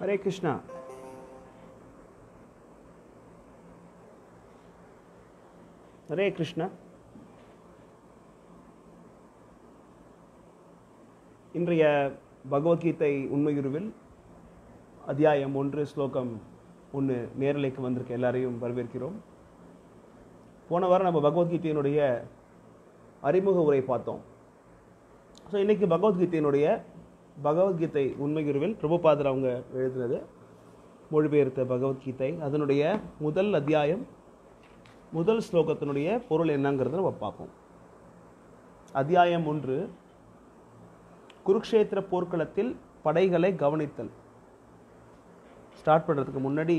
ஹரே கிருஷ்ணா ஹரே கிருஷ்ணா இன்றைய பகவத்கீதை உண்மையுருவில் அத்தியாயம் ஒன்று ஸ்லோகம் ஒன்று நேரலைக்கு வந்திருக்க எல்லாரையும் வரவேற்கிறோம் போன வாரம் நம்ம பகவத்கீதையினுடைய அறிமுக உரை பார்த்தோம் ஸோ இன்னைக்கு பகவத்கீதையினுடைய பகவத்கீதை உண்மையுருவில் பிரபுபாதர் அவங்க எழுதினது மொழிபெயர்த்த பகவத்கீதை அதனுடைய முதல் அத்தியாயம் முதல் ஸ்லோகத்தினுடைய பொருள் என்னங்கிறத நம்ம பார்ப்போம் அத்தியாயம் ஒன்று குருக்ஷேத்திர போர்க்களத்தில் படைகளை கவனித்தல் ஸ்டார்ட் பண்ணுறதுக்கு முன்னாடி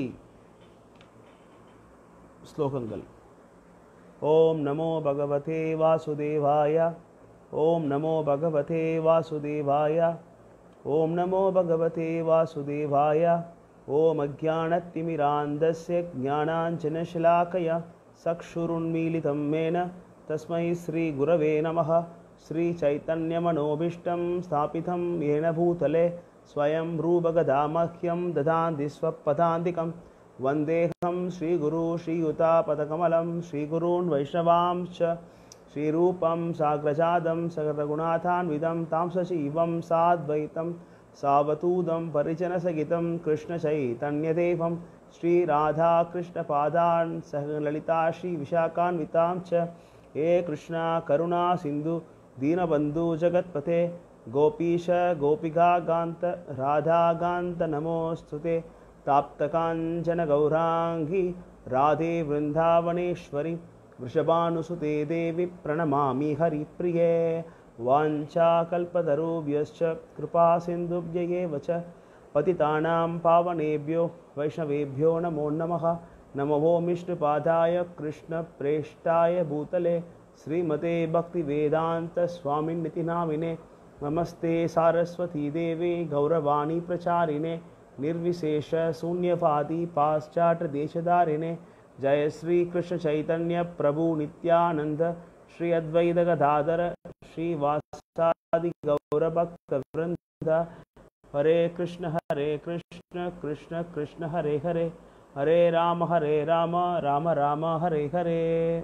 ஸ்லோகங்கள் ஓம் நமோ பகவதே வாசுதேவாய ஓம் நமோ பகவதே வாசுதேவாய ஓம் நமோ பகவதே வாசுதேவாய ஓம் அஜானத்திமிராந்தஸ்ய ஜானாஞ்சனசிலாக்கய சக்ஷுருन्मीलितं मेन तस्मै श्रीगुरवे नमः श्रीचैतन्यमनोभीष्टं स्थापितं येन भूतले स्वयं रूपगदामह्यं ददान्ति स्वपदान्तिकं वन्देऽहं श्रीगुरु श्रीयुतापदकमलं श्रीगुरून् वैष्णवांश्च श्रीरूपं साग्रजातं सकलगुणाथान्वितं तां सजीवं साद्वैतं सावतूदं परिजनसहितं कृष्णचैतन्यदेवं श्रीराधाकृष्णपादान् सह ललिता श्रीविशाखान्वितां च हे कृष्णा करुणा सिन्धु दीनबन्धु जगत्पते गोपीश गोपिकागान्त राधागान्त नमोऽस्तु ते ताप्तकाञ्चनगौराङ्गी राधे वृन्दावनेश्वरि वृषभानुसुते देवि प्रणमामि हरिप्रिये वाञ्छाकल्पतरुभ्यश्च कृपासिन्धुभ्य एव च पतितानां पावनेभ्यो वैष्णवेभ्यो नमो नमः नमो विष्णुपादाय कृष्णप्रेष्ठाय भूतले श्रीमते भक्तिवेदान्तस्वामिन्निति नामिने नमस्ते सारस्वती देवे गौरवाणी प्रचारिणे निर्विशेषशून्यवादी पाश्चात्यदेशधारिणे जय श्रीकृष्णचैतन्य प्रभु नित्यानन्द श्री अद्वैत गदाधर श्रीवासादि गौरभक्तवृन्द हरे कृष्ण हरे कृष्ण कृष्ण कृष्ण हरे हरे हरे राम हरे राम राम राम हरे हरे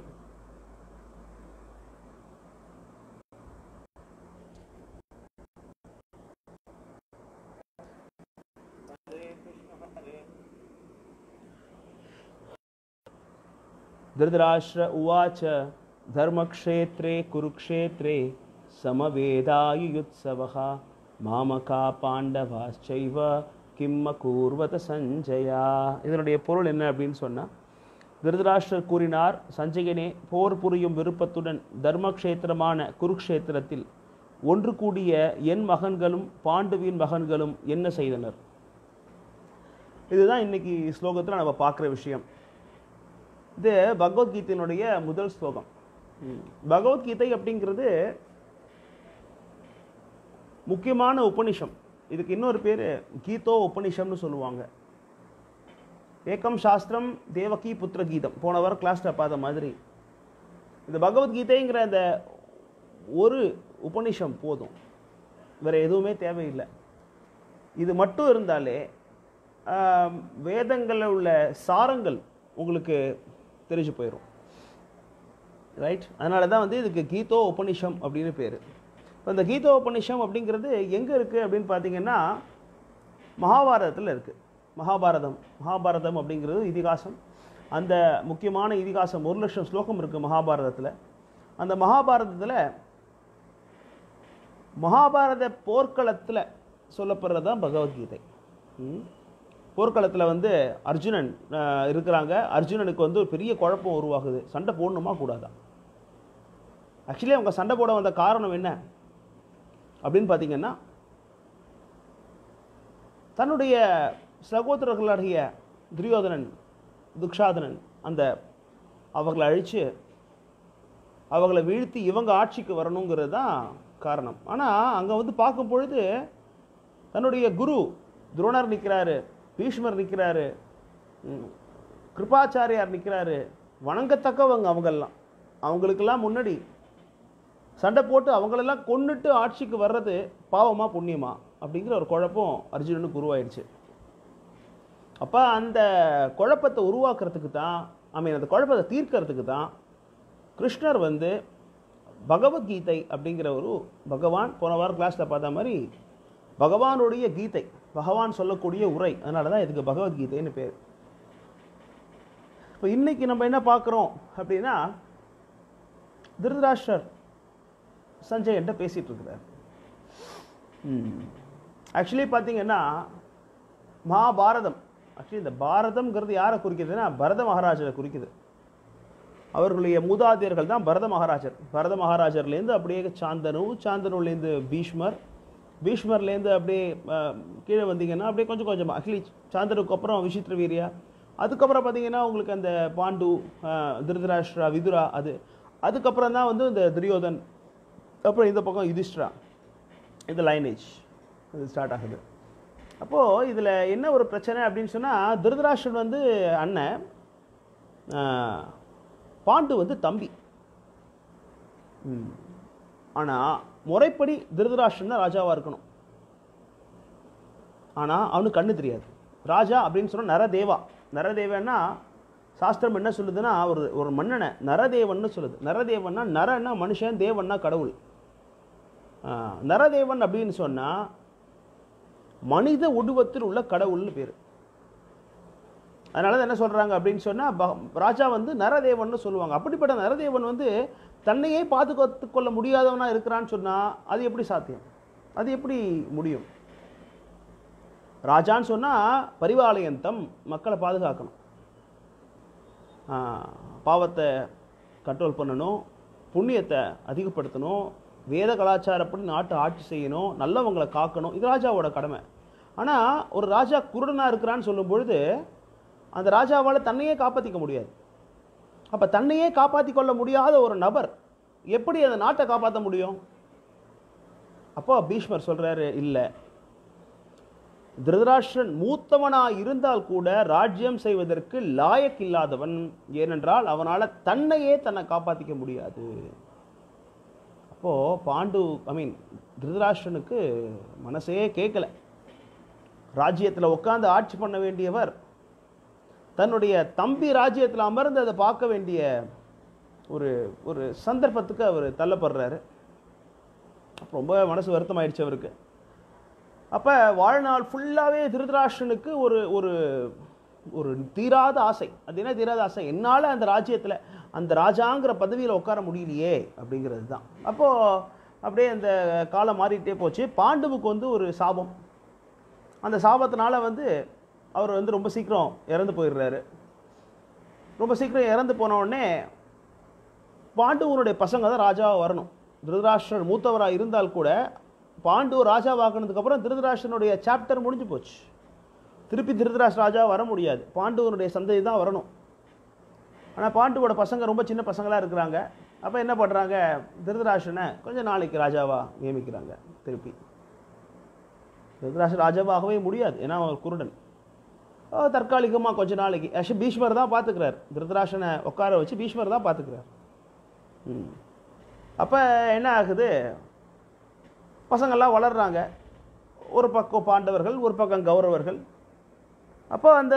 धृतराष्ट्र उवाच धर्मक्षेत्रे कुरुक्षेत्रे समवेदायुयुत्सवः மாமகா பாண்டவாச்சைவ கிம்ம கூர்வத சஞ்சயா இதனுடைய பொருள் என்ன அப்படின்னு சொன்னால் திருதராஷ்டர் கூறினார் சஞ்சயனே போர் புரியும் விருப்பத்துடன் தர்மக்ஷேத்திரமான குருக்ஷேத்திரத்தில் ஒன்று கூடிய என் மகன்களும் பாண்டுவின் மகன்களும் என்ன செய்தனர் இதுதான் இன்னைக்கு ஸ்லோகத்தில் நம்ம பார்க்குற விஷயம் இது பகவத்கீதையினுடைய முதல் ஸ்லோகம் பகவத்கீதை அப்படிங்கிறது முக்கியமான உபனிஷம் இதுக்கு இன்னொரு பேர் கீதோ உபனிஷம்னு சொல்லுவாங்க ஏக்கம் சாஸ்திரம் தேவகி புத்திர கீதம் போன வாரம் கிளாஸில் பார்த்த மாதிரி இந்த பகவத்கீதைங்கிற அந்த ஒரு உபனிஷம் போதும் வேறு எதுவுமே தேவையில்லை இது மட்டும் இருந்தாலே வேதங்களில் உள்ள சாரங்கள் உங்களுக்கு தெரிஞ்சு போயிடும் ரைட் அதனால தான் வந்து இதுக்கு கீதோ உபனிஷம் அப்படின்னு பேர் இப்போ இந்த கீதோ உபனிஷம் அப்படிங்கிறது எங்கே இருக்குது அப்படின்னு பார்த்தீங்கன்னா மகாபாரதத்தில் இருக்குது மகாபாரதம் மகாபாரதம் அப்படிங்கிறது இதிகாசம் அந்த முக்கியமான இதிகாசம் ஒரு லட்சம் ஸ்லோகம் இருக்குது மகாபாரதத்தில் அந்த மகாபாரதத்தில் மகாபாரத போர்க்களத்தில் சொல்லப்படுறது தான் பகவத்கீதை போர்க்களத்தில் வந்து அர்ஜுனன் இருக்கிறாங்க அர்ஜுனனுக்கு வந்து ஒரு பெரிய குழப்பம் உருவாகுது சண்டை போடணுமா கூடாதா ஆக்சுவலி அவங்க சண்டை போட வந்த காரணம் என்ன அப்படின்னு பார்த்தீங்கன்னா தன்னுடைய சகோதரர்களாகிய துரியோதனன் துக்ஷாதனன் அந்த அவர்களை அழித்து அவர்களை வீழ்த்தி இவங்க ஆட்சிக்கு வரணுங்கிறது தான் காரணம் ஆனால் அங்கே வந்து பார்க்கும் பொழுது தன்னுடைய குரு துரோணர் நிற்கிறாரு பீஷ்மர் நிற்கிறாரு கிருபாச்சாரியார் நிற்கிறாரு வணங்கத்தக்கவங்க அவங்கெல்லாம் அவங்களுக்கெல்லாம் முன்னாடி சண்டை போட்டு அவங்களெல்லாம் கொன்னுட்டு ஆட்சிக்கு வர்றது பாவமா புண்ணியமா அப்படிங்கிற ஒரு குழப்பம் அர்ஜுனனுக்கு உருவாயிடுச்சு அப்போ அந்த குழப்பத்தை உருவாக்குறதுக்கு தான் ஐ மீன் அந்த குழப்பத்தை தீர்க்கறதுக்கு தான் கிருஷ்ணர் வந்து பகவத்கீதை அப்படிங்கிற ஒரு பகவான் போன வாரம் கிளாஸில் பார்த்த மாதிரி பகவானுடைய கீதை பகவான் சொல்லக்கூடிய உரை அதனால தான் இதுக்கு பகவத்கீதைன்னு பேர் இப்போ இன்னைக்கு நம்ம என்ன பார்க்குறோம் அப்படின்னா திருதராஷ்டர் சஞ்சய் என்கிட்ட பேசிட்டு இருக்கிறார் ஆக்சுவலி பார்த்தீங்கன்னா மகாபாரதம் ஆக்சுவலி இந்த பாரதம்ங்கிறது யாரை குறிக்குதுன்னா பரத மகாராஜரை குறிக்குது அவர்களுடைய மூதாதையர்கள் தான் பரத மகாராஜர் பரத மகாராஜர்லேருந்து அப்படியே சாந்தனு சாந்தனுலேருந்து பீஷ்மர் பீஷ்மர்லேருந்து அப்படியே அஹ், கீழே வந்தீங்கன்னா அப்படியே கொஞ்சம் கொஞ்சமாக ஆக்சுவலி சாந்தனுக்கு அப்புறம் விசித்திர வீரியா அதுக்கப்புறம் பார்த்தீங்கன்னா உங்களுக்கு அந்த பாண்டு அஹ், திருதராஷ்டிரா விதுரா அது அதுக்கப்புறம் தான் வந்து இந்த துரியோதன் அப்புறம் இந்த பக்கம் யுதிஷ்டிரா இந்த லைனேஜ் இது ஸ்டார்ட் ஆகுது அப்போது இதில் என்ன ஒரு பிரச்சனை அப்படின்னு சொன்னால் திருதராஷ்டிரன் வந்து அண்ணன் ஆஹ், பாண்டு வந்து தம்பி ஆனால் முறைப்படி திருதராஷ்டிரன் தான் ராஜாவாக இருக்கணும் ஆனால் அவனுக்கு கண்ணு தெரியாது ராஜா அப்படின்னு சொன்னால் நரதேவா நரதேவன்னா சாஸ்திரம் என்ன சொல்லுதுன்னா ஒரு ஒரு மன்னனை நரதேவன்னு சொல்லுது நரதேவன்னா நரன்னா மனுஷன் தேவன்னா கடவுள் ஆ, நரதேவன் அப்படின்னு சொன்னால் மனித உருவத்தில் உள்ள கடவுள்னு பேர் அதனால தான் என்ன சொல்கிறாங்க அப்படின்னு சொன்னால் ராஜா வந்து நரதேவன்னு சொல்லுவாங்க அப்படிப்பட்ட நரதேவன் வந்து தன்னையே பாதுகாத்து கொள்ள முடியாதவனா இருக்கிறான்னு சொன்னால் அது எப்படி சாத்தியம் அது எப்படி முடியும் ராஜான்னு சொன்னால் பரிவாலயந்தம் மக்களை பாதுகாக்கணும் ஆ, பாவத்தை கண்ட்ரோல் பண்ணணும் புண்ணியத்தை அதிகப்படுத்தணும் வேத கலாச்சாரப்படி நாட்டை ஆட்சி செய்யணும் நல்லவங்களை காக்கணும் இது ராஜாவோட கடமை ஆனால் ஒரு ராஜா குருடனாக இருக்கிறான்னு சொல்லும் பொழுது அந்த ராஜாவால் தன்னையே காப்பாற்றிக்க முடியாது அப்போ தன்னையே காப்பாற்றி கொள்ள முடியாத ஒரு நபர் எப்படி அந்த நாட்டை காப்பாற்ற முடியும் அப்போ பீஷ்மர் சொல்கிறாரு இல்லை திருதராஷ்டிரன் மூத்தவனா இருந்தால் கூட ராஜ்யம் செய்வதற்கு லாயக் இல்லாதவன் ஏனென்றால் அவனால தன்னையே தன்னை காப்பாத்திக்க முடியாது அப்போ பாண்டு ஐ மீன் திருதராஷ்டிரனுக்கு மனசே கேட்கல ராஜ்யத்தில் உட்கார்ந்து ஆட்சி பண்ண வேண்டியவர் தன்னுடைய தம்பி ராஜ்யத்தில் அமர்ந்து அதை பார்க்க வேண்டிய ஒரு ஒரு சந்தர்ப்பத்துக்கு அவர் தள்ளப்படுறாரு அப்ப ரொம்ப மனசு வருத்தமாயிடுச்சு அவருக்கு அப்போ வாழ்நாள் ஃபுல்லாகவே திருதராஷ்டிரனுக்கு ஒரு ஒரு ஒரு தீராத ஆசை அது என்ன தீராத ஆசை என்னால் அந்த ராஜ்யத்தில் அந்த ராஜாங்கிற பதவியில் உட்கார முடியலையே அப்படிங்கிறது தான் அப்போது அப்படியே அந்த காலம் மாறிட்டே போச்சு பாண்டுவுக்கு வந்து ஒரு சாபம் அந்த சாபத்தினால வந்து அவர் வந்து ரொம்ப சீக்கிரம் இறந்து போயிடுறாரு ரொம்ப சீக்கிரம் இறந்து போன உடனே பாண்டுவனுடைய பசங்க தான் ராஜாவாக வரணும் திருதராஷ்டிரன் மூத்தவராக இருந்தால் கூட பாண்டு ராஜாவாக்குனதுக்கு அப்புறம் திருதராஷ்டிரனுடைய சாப்டர் முடிஞ்சு போச்சு திருப்பி திருதராஷ்டிர ராஜா வர முடியாது பாண்டுவனுடைய சந்ததி தான் வரணும் ஆனால் பாண்டுவோட பசங்க ரொம்ப சின்ன பசங்களாக இருக்கிறாங்க அப்போ என்ன பண்ணுறாங்க திருதராஷ்டிரனை கொஞ்சம் நாளைக்கு ராஜாவா நியமிக்கிறாங்க திருப்பி திருதராஷ்டிர ராஜாவாகவே முடியாது ஏன்னா அவர் குருடன் தற்காலிகமாக கொஞ்ச நாளைக்கு ஆக்சுவலி பீஷ்மர் தான் பார்த்துக்கிறார் திருதராஷ்டிரனை உட்கார வச்சு பீஷ்மர் தான் பார்த்துக்கிறார் ம் அப்போ என்ன ஆகுது பசங்கள்லாம் வளர்றாங்க ஒரு பக்கம் பாண்டவர்கள் ஒரு பக்கம் கௌரவர்கள் அப்போ அந்த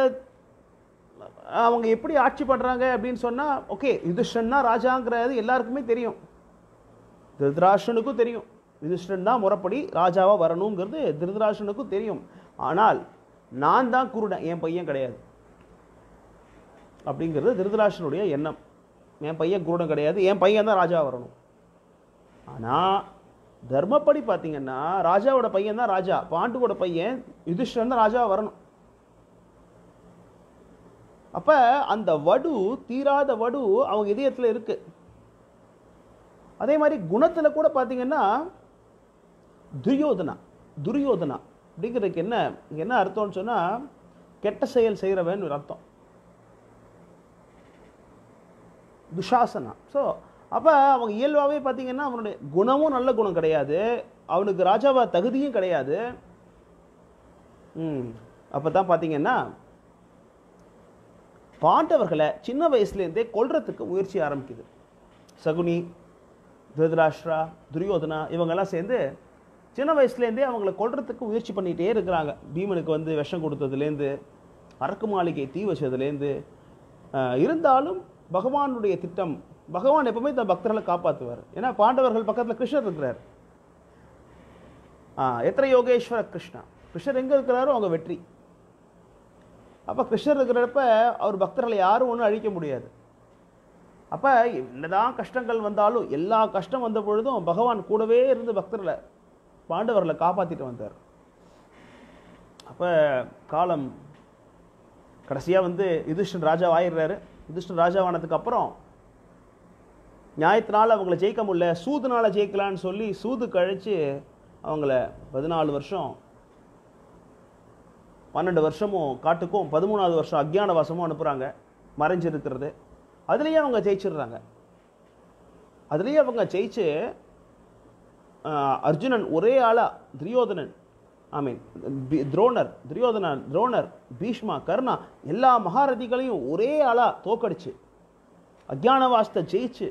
அவங்க எப்படி ஆட்சி பண்ணுறாங்க அப்படின்னு சொன்னால் ஓகே யுதிஷ்டன் தான் ராஜாங்கிறது எல்லாருக்குமே தெரியும் திருதராஷ்டனுக்கும் தெரியும் யுதிஷ்டன் தான் முறைப்படி ராஜாவாக வரணுங்கிறது திருதராஷ்டனுக்கும் தெரியும் ஆனால் நான் தான் குருடன் என் பையன் கிடையாது அப்படிங்கிறது திருதராஷ்டனுடைய எண்ணம் என் பையன் குருடன் கிடையாது என் பையன் தான் ராஜா வரணும் ஆனால் தர்மப்படி பார்த்தீங்கன்னா ராஜாவோட பையன் தான் ராஜா பாண்டுவோட பையன் யுதிஷ்டன் தான் ராஜா வரணும் அப்ப அந்த வடு தீராத வடு அவங்க இதயத்துல இருக்கு அதே மாதிரி குணத்துல கூட பார்த்தீங்கன்னா துரியோதனா துரியோதனா அப்படிங்கிறதுக்கு என்ன இங்க என்ன அர்த்தம்னு சொன்னா கெட்ட செயல் செய்கிறவன் ஒரு அர்த்தம் துஷாசனா ஸோ அப்போ அவங்க இயல்பாகவே பார்த்தீங்கன்னா அவனுடைய குணமும் நல்ல குணம் கிடையாது அவனுக்கு ராஜாவா தகுதியும் கிடையாது ம் அப்போ தான் பார்த்தீங்கன்னா பாண்டவர்களை சின்ன வயசுலேருந்தே கொல்றதுக்கு முயற்சி ஆரம்பிக்குது சகுனி திருதராஷ்டிரா துரியோதனா இவங்கெல்லாம் சேர்ந்து சின்ன வயசுலேருந்தே அவங்கள கொல்றதுக்கு முயற்சி பண்ணிகிட்டே இருக்கிறாங்க பீமனுக்கு வந்து விஷம் கொடுத்ததுலேருந்து அரக்கு மாளிகை தீ வச்சதுலேருந்து அஹ், இருந்தாலும் பகவானுடைய திட்டம் பகவான் எப்பவுமே தன் பக்தர்களை காப்பாற்றுவார் ஏன்னா பாண்டவர்கள் பக்கத்தில் கிருஷ்ணர் இருக்கிறார் ஆ, எத்திர யோகேஸ்வர கிருஷ்ணா கிருஷ்ணர் எங்கே இருக்கிறாரோ அவங்க வெற்றி அப்போ கிருஷ்ணர் இருக்கிறப்ப அவர் பக்தர்களை யாரும் ஒன்றும் அழிக்க முடியாது அப்போ என்னதான் கஷ்டங்கள் வந்தாலும் எல்லா கஷ்டம் வந்த பொழுதும் பகவான் கூடவே இருந்து பக்தர்களை பாண்டவர்களை காப்பாற்றிட்டு வந்தார் அப்போ காலம் கடைசியாக வந்து யுதிஷ்டன் ராஜா ஆயிடுறாரு யுதிஷ்டன் ராஜாவானதுக்கு அப்புறம் நியாயத்தினால அவங்கள ஜெயிக்க முடியல சூதுனால ஜெயிக்கலான்னு சொல்லி சூது கழிச்சு அவங்கள பதினாலு வருஷம் பன்னெண்டு வருஷமும் காட்டுக்கும் பதிமூணாவது வருஷம் அக்ஞான வாசமும் அனுப்புகிறாங்க மறைஞ்சிருக்கிறது அதுலேயே அவங்க ஜெயிச்சிடுறாங்க அதுலேயே அவங்க ஜெயிச்சு ஆஹ், அர்ஜுனன் ஒரே ஆளா துரியோதனன் ஐ மீன் துரோணர் துரியோதனன் துரோணர் பீஷ்மா கர்ணா எல்லா மகாரதிகளையும் ஒரே ஆளா தோக்கடிச்சு அக்ஞானவாசத்தை ஜெயிச்சு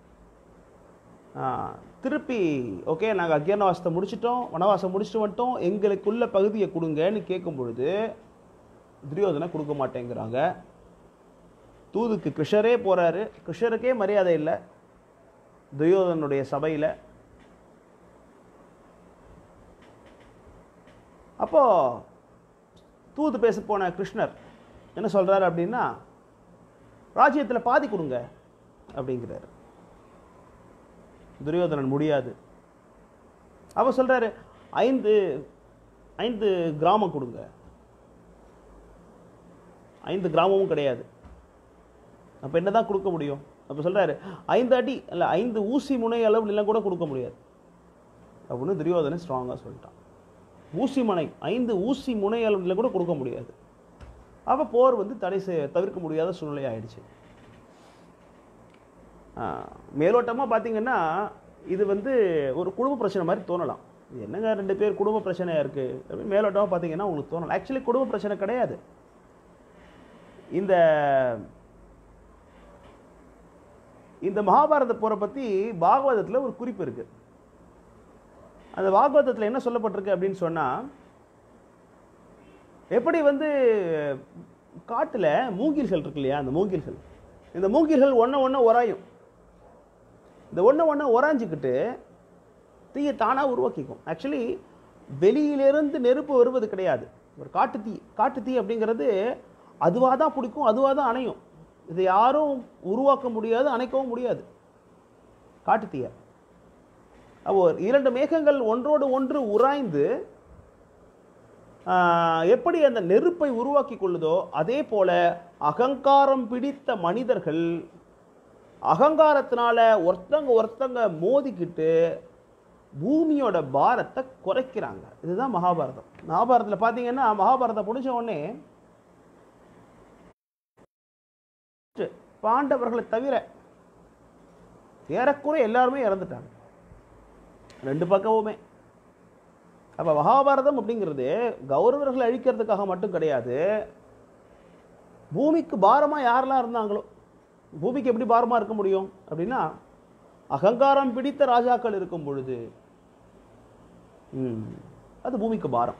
ஆஹ், திருப்பி ஓகே நாங்கள் அக்ஞானவாசத்தை முடிச்சிட்டோம் வனவாசம் முடிச்சுட்டு வந்துட்டோம் எங்களுக்குள்ள பகுதியை கொடுங்கன்னு கேட்கும் பொழுது துரியோதனை கொடுக்க மாட்டேங்கிறாங்க தூதுக்கு கிருஷ்ணரே போறாரு கிருஷ்ணருக்கே மரியாதை இல்லை துரியோதனுடைய சபையில் அப்போ தூது பேச போன கிருஷ்ணர் என்ன சொல்றாரு அப்படின்னா ராஜ்யத்தில் பாதி கொடுங்க அப்படிங்கிறாரு துரியோதனன் முடியாது அவ சொல்றாரு ஐந்து ஐந்து கிராமம் கொடுங்க ஐந்து கிராமமும் கிடையாது அப்ப என்னதான் கொடுக்க முடியும் அப்ப சொல்றாரு ஐந்து அடி இல்ல ஐந்து ஊசி முனை அளவு நிலம் கூட கொடுக்க முடியாது அப்படின்னு துரியோதனன் ஸ்ட்ராங்கா சொல்லிட்டான் ஊசி முனை ஐந்து ஊசி முனை அளவு நிலம் கூட கொடுக்க முடியாது அப்ப போர் வந்து தடை செய்ய தவிர்க்க முடியாத சூழ்நிலை ஆயிடுச்சு மேலோட்டமாக பார்த்தீங்கன்னா இது வந்து ஒரு குடும்ப பிரச்சனை மாதிரி தோணலாம் இது என்னங்க ரெண்டு பேர் குடும்ப பிரச்சனையா இருக்கு அப்படின்னு மேலோட்டமாக பார்த்தீங்கன்னா உங்களுக்கு தோணலாம் ஆக்சுவலி குடும்ப பிரச்சனை கிடையாது இந்த இந்த மகாபாரத போரை பற்றி பாகவதத்தில் ஒரு குறிப்பு இருக்கு அந்த பாகவதத்தில் என்ன சொல்லப்பட்டிருக்கு அப்படின்னு சொன்னால் எப்படி வந்து காட்டுல மூங்கில்கள் இருக்கு இல்லையா அந்த மூங்கில்கள் இந்த மூங்கில்கள் ஒன்று ஒன்று உராயும் இந்த ஒன்று ஒன்று உராஞ்சிக்கிட்டு தீயை தானாக உருவாக்கிக்கும் ஆக்சுவலி வெளியிலிருந்து நெருப்பு வருவது கிடையாது ஒரு காட்டு தீ காட்டு தீ அப்படிங்கிறது அதுவாக தான் பிடிக்கும் அதுவாக தான் அணையும் இதை யாரும் உருவாக்க முடியாது அணைக்கவும் முடியாது காட்டு தீயை அப்போ இரண்டு மேகங்கள் ஒன்றோடு ஒன்று உராய்ந்து ஆஹ், எப்படி அந்த நெருப்பை உருவாக்கி கொள்ளுதோ அதே போல அகங்காரம் பிடித்த மனிதர்கள் அகங்காரத்தினால ஒருத்தங்க ஒருத்தங்க மோதிக்கிட்டு பூமியோட பாரத்தை குறைக்கிறாங்க இதுதான் மகாபாரதம் மகாபாரதத்தில் பார்த்தீங்கன்னா மகாபாரதம் முடிஞ்ச உடனே பாண்டவர்களை தவிர ஏறக்குறைய எல்லாருமே இறந்துட்டாங்க ரெண்டு பக்கமுமே அப்ப மகாபாரதம் அப்படிங்கிறது கௌரவர்களை அழிக்கிறதுக்காக மட்டும் கிடையாது பூமிக்கு பாரமா யாரெல்லாம் இருந்தாங்களோ பூமிக்கு எப்படி பாரமா இருக்க முடியும் அப்படின்னா அகங்காரம் பிடித்த ராஜாக்கள் இருக்கும் பொழுது ம், அது பூமிக்கு பாரம்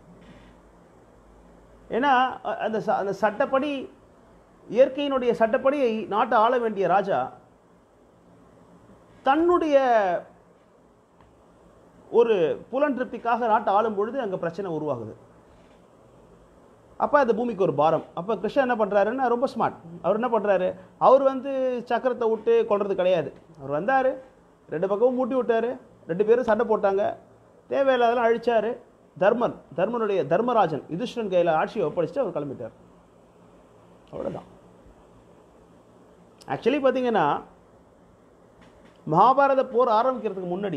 ஏன்னா அ- அந்த ச- அந்த சட்டப்படி இயற்கையினுடைய சட்டப்படி நாட்டை ஆள வேண்டிய ராஜா தன்னுடைய ஒரு புலன் திருப்திக்காக நாட்டை ஆளும் பொழுது அங்கே பிரச்சனை உருவாகுது அப்போ அது பூமிக்கு ஒரு பாரம் அப்போ கிருஷ்ணன் என்ன பண்ணுறாருன்னா ரொம்ப ஸ்மார்ட் அவர் என்ன பண்ணுறாரு அவர் வந்து சக்கரத்தை விட்டு கொள்றது கிடையாது அவர் வந்தார் ரெண்டு பக்கமும் மூட்டி விட்டாரு ரெண்டு பேரும் சண்டை போட்டாங்க தேவையில்லாதெல்லாம் அழிச்சாரு தர்மன் தர்மனுடைய தர்மராஜன் யுதிஷ்டன் கையில் ஆட்சியை ஒப்படைச்சிட்டு அவர் கிளம்பிட்டார் அவ்வளோதான் ஆக்சுவலி பார்த்தீங்கன்னா மகாபாரத போர் ஆரம்பிக்கிறதுக்கு முன்னாடி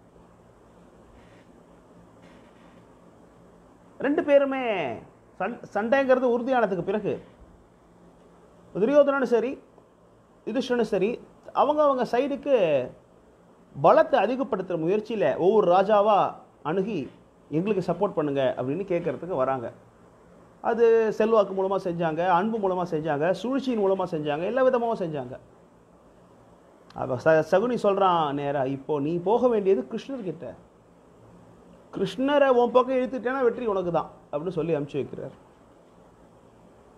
ரெண்டு பேருமே சண் சண்டைங்கிறது உறுதியானதுக்கு பிறகு துரியோதனனும் சரி யுதிஷ்டனும் சரி அவங்க அவங்க சைடுக்கு பலத்தை அதிகப்படுத்துகிற முயற்சியில் ஒவ்வொரு ராஜாவா அணுகி எங்களுக்கு சப்போர்ட் பண்ணுங்க அப்படின்னு கேட்கறதுக்கு வராங்க அது செல்வாக்கு மூலமாக செஞ்சாங்க அன்பு மூலமாக செஞ்சாங்க சூழ்ச்சியின் மூலமாக செஞ்சாங்க எல்லா விதமாகவும் செஞ்சாங்க அப்போ ச சகுனி சொல்கிறான் நேரா இப்போ நீ போக வேண்டியது கிருஷ்ணர்கிட்ட கிருஷ்ணரை உன் பக்கம் இழுத்துட்டேன்னா வெற்றி உனக்கு தான் அப்படின்னு சொல்லி அனுப்பிச்சு வைக்கிறார்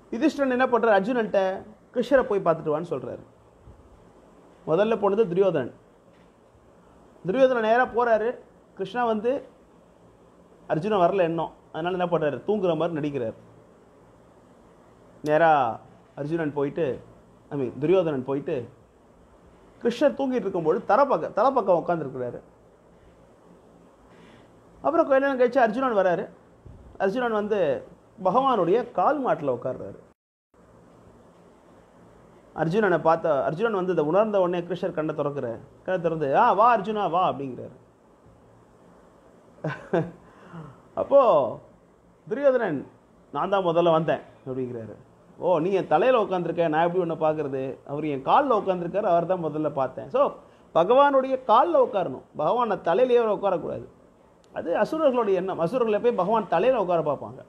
யுதிஷ்டன் என்ன பண்ணுறாரு அர்ஜுனன்ட்ட கிருஷ்ணரை போய் பார்த்துட்டு வான்னு சொல்கிறாரு முதல்ல போனது துரியோதனன் துரியோதனன் நேராக போகிறாரு கிருஷ்ணா வந்து அர்ஜுனன் வரல இன்னும் அதனால என்ன பண்ணுறாரு தூங்குற மாதிரி நடிக்கிறார் நேராக அர்ஜுனன் போயிட்டு ஐ மீன் துரியோதனன் போயிட்டு கிருஷ்ணர் தூங்கிட்டு இருக்கும்போது தலை பக்கம் தலை பக்கம் உட்காந்துருக்கிறாரு அப்புறம் கொஞ்ச நேரம் கழிச்சு அர்ஜுனன் வராரு அர்ஜுனன் வந்து பகவானுடைய கால் மாட்டில் உட்கார்றாரு அர்ஜுனனை பார்த்த அர்ஜுனன் வந்து இதை உணர்ந்த உடனே கிருஷ்ணர் கண்ணை திறக்கிற கண்ணை திறந்து ஆ வா அர்ஜுனா வா அப்படிங்கிறாரு அப்போ துரியோதனன் நான் தான் முதல்ல வந்தேன் அப்படிங்கிறாரு ஓ நீ என் தலையில் உட்காந்துருக்க நான் எப்படி ஒன்று பார்க்கறது அவர் என் காலில் உட்காந்துருக்காரு அவர் தான் முதல்ல பார்த்தேன் ஸோ பகவானுடைய காலில் உட்காரணும் பகவானை தலையிலேயே உட்காரக்கூடாது அது அசுரர்களுடைய எண்ணம் அசுரர்களை போய் பகவான் தலையில் உட்கார பார்ப்பாங்க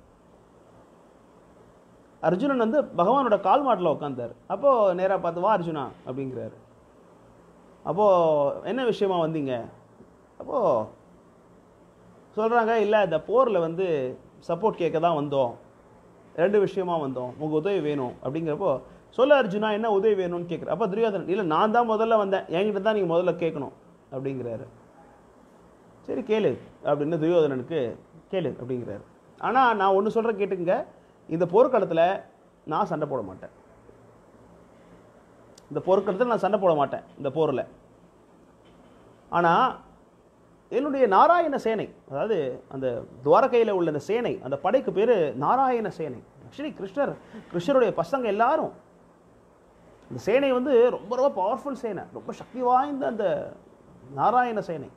அர்ஜுனன் வந்து பகவானோட கால் மாட்டில் உட்காந்தார் அப்போது நேராக பார்த்து வா அர்ஜுனா அப்படிங்கிறாரு அப்போது என்ன விஷயமா வந்தீங்க அப்போது சொல்கிறாங்க இல்லை இந்த போரில் வந்து சப்போர்ட் கேட்க தான் வந்தோம் ரெண்டு விஷயமா வந்தோம் உங்கள் உதவி வேணும் அப்படிங்கிறப்போ சொல்ல அர்ஜுனா என்ன உதவி வேணும்னு கேட்குற அப்போ துரியோதனன் இல்லை நான் தான் முதல்ல வந்தேன் என்கிட்ட தான் நீங்கள் முதல்ல கேட்கணும் அப்படிங்கிறாரு சரி கேளு அப்படின்னு துரியோதனனுக்கு கேளு அப்படிங்கிறாரு ஆனால் நான் ஒன்று சொல்கிறேன் கேட்டுங்க இந்த போர்க்களத்தில் நான் சண்டை போட மாட்டேன் இந்த போர்க்களத்தில் நான் சண்டை போட மாட்டேன் இந்த போரில் ஆனால் என்னுடைய நாராயண சேனை அதாவது அந்த துவாரகையில் உள்ள அந்த சேனை அந்த படைக்கு பேர் நாராயண சேனை ஆக்சுவலி கிருஷ்ணர் கிருஷ்ணருடைய பசங்க எல்லாரும் இந்த சேனை வந்து ரொம்ப ரொம்ப பவர்ஃபுல் சேனை ரொம்ப சக்தி வாய்ந்த அந்த நாராயண சேனை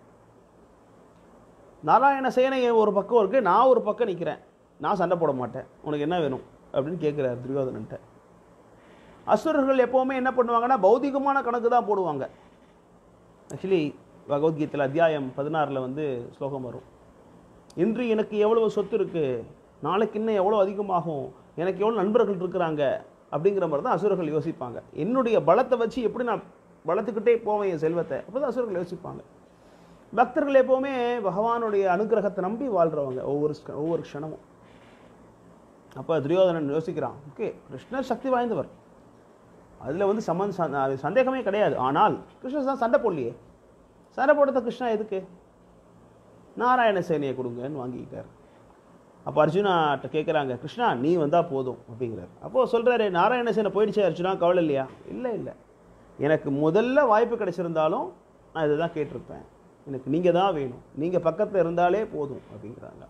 நாராயண சேனை ஒரு பக்கம் இருக்கு நான் ஒரு பக்கம் நிற்கிறேன் நான் சண்டை போட மாட்டேன் உனக்கு என்ன வேணும் அப்படின்னு கேட்குறாரு துரியோதனன்ட்ட அசுரர்கள் எப்போவுமே என்ன பண்ணுவாங்கன்னா பௌதிகமான கணக்கு தான் போடுவாங்க ஆக்சுவலி பகவத்கீதையில் அத்தியாயம் பதினாறில் வந்து ஸ்லோகம் வரும் இன்று எனக்கு எவ்வளவு சொத்து இருக்குது நாளைக்கு இன்னும் எவ்வளோ அதிகமாகும் எனக்கு எவ்வளோ நண்பர்கள் இருக்கிறாங்க அப்படிங்கிற மாதிரி தான் அசுரர்கள் யோசிப்பாங்க என்னுடைய பலத்தை வச்சு எப்படி நான் வளர்த்துக்கிட்டே போவேன் என் செல்வத்தை அப்போ தான் அசுரர்கள் யோசிப்பாங்க பக்தர்கள் எப்போவுமே பகவானுடைய அனுகிரகத்தை நம்பி வாழ்கிறவங்க ஒவ்வொரு க்ஷ- ஒவ்வொரு க்ஷணமும் அப்போ துரியோதனன் யோசிக்கிறான் ஓகே கிருஷ்ணர் சக்தி வாய்ந்தவர் அதில் வந்து சமன் ச- அது சந்தேகமே கிடையாது ஆனால் கிருஷ்ணர் தான் சண்டை போடலையே சண்டை போடுறத கிருஷ்ணா எதுக்கு நாராயண சேனையை கொடுங்கன்னு வாங்கிக்கிட்டார் அப்போ அர்ஜுனாட்ட கேட்குறாங்க கிருஷ்ணா நீ வந்தால் போதும் அப்படிங்கிறார் அப்போது சொல்கிறாரு நாராயண சேனை போயிடுச்சே அர்ஜுனா கவலை இல்லையா இல்லை இல்லை எனக்கு முதல்ல வாய்ப்பு கிடைச்சிருந்தாலும் நான் இதை தான் கேட்டிருப்பேன் எனக்கு நீங்கள் தான் வேணும் நீங்கள் பக்கத்தில் இருந்தாலே போதும் அப்படிங்கிறாங்க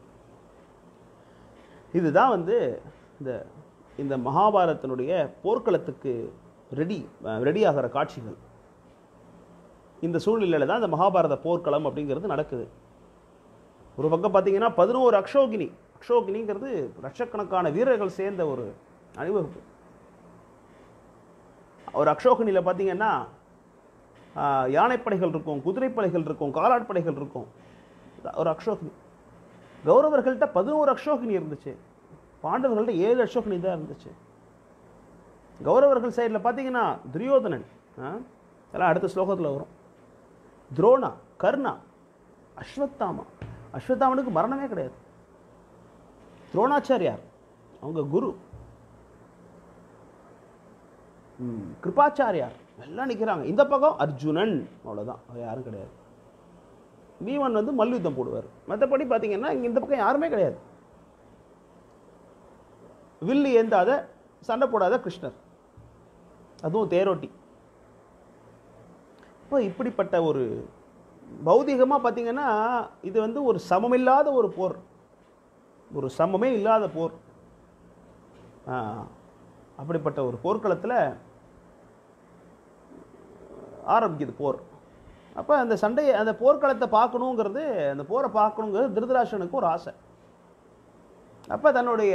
இதுதான் வந்து இந்த இந்த மகாபாரதத்தினுடைய போர்க்களத்துக்கு ரெடி ரெடி ஆகிற காட்சிகள் இந்த சூழ்நிலையில தான் இந்த மகாபாரத போர்க்களம் அப்படிங்கிறது நடக்குது ஒரு பக்கம் பார்த்தீங்கன்னா பதினோரு அக்ஷோகினி அக்ஷோகினிங்கிறது லட்சக்கணக்கான வீரர்கள் சேர்ந்த ஒரு அணிவகுப்பு ஒரு அக்ஷோகினியில் பார்த்தீங்கன்னா ஆஹ், யானைப்படைகள் இருக்கும் குதிரைப்படைகள் இருக்கும் காலாட்படைகள் இருக்கும் ஒரு அக்ஷோகினி கௌரவர்கள்ட்ட பதினோரு அக்ஷோகினி இருந்துச்சு பாண்டவர்கள்ட்ட ஏழு அக்ஷோகினி தான் இருந்துச்சு கௌரவர்கள் சைடில் பார்த்தீங்கன்னா துரியோதனன் ஆ, இதெல்லாம் அடுத்த ஸ்லோகத்தில் வரும் துரோணா கர்ணா அஸ்வத்தாமா அஸ்வத்தாமனுக்கு மரணமே கிடையாது துரோணாச்சாரியார் அவங்க குரு ம், கிருபாச்சாரியார் எல்லாம் நிற்கிறாங்க இந்த பக்கம் அர்ஜுனன் அவ்வளோதான் அவர் யாரும் கிடையாது பீமன் வந்து மல்யுத்தம் போடுவார் மற்றபடி பார்த்தீங்கன்னா இங்க இந்த பக்கம் யாருமே கிடையாது வில்லு ஏந்தாத சண்டை போடாத கிருஷ்ணர் அதுவும் தேரோட்டி இப்போ இப்படிப்பட்ட ஒரு பௌதிகமாக பார்த்தீங்கன்னா இது வந்து ஒரு சமமில்லாத ஒரு போர் ஒரு சமமே இல்லாத போர் ஆ, அப்படிப்பட்ட ஒரு போர்க்களத்தில் ஆரம்பிக்குது போர் அப்போ அந்த சண்டையை அந்த போர்க்களத்தை பார்க்கணுங்கிறது அந்த போரை பார்க்கணுங்கிறது திருதராஷ்டனுக்கு ஒரு ஆசை அப்போ தன்னுடைய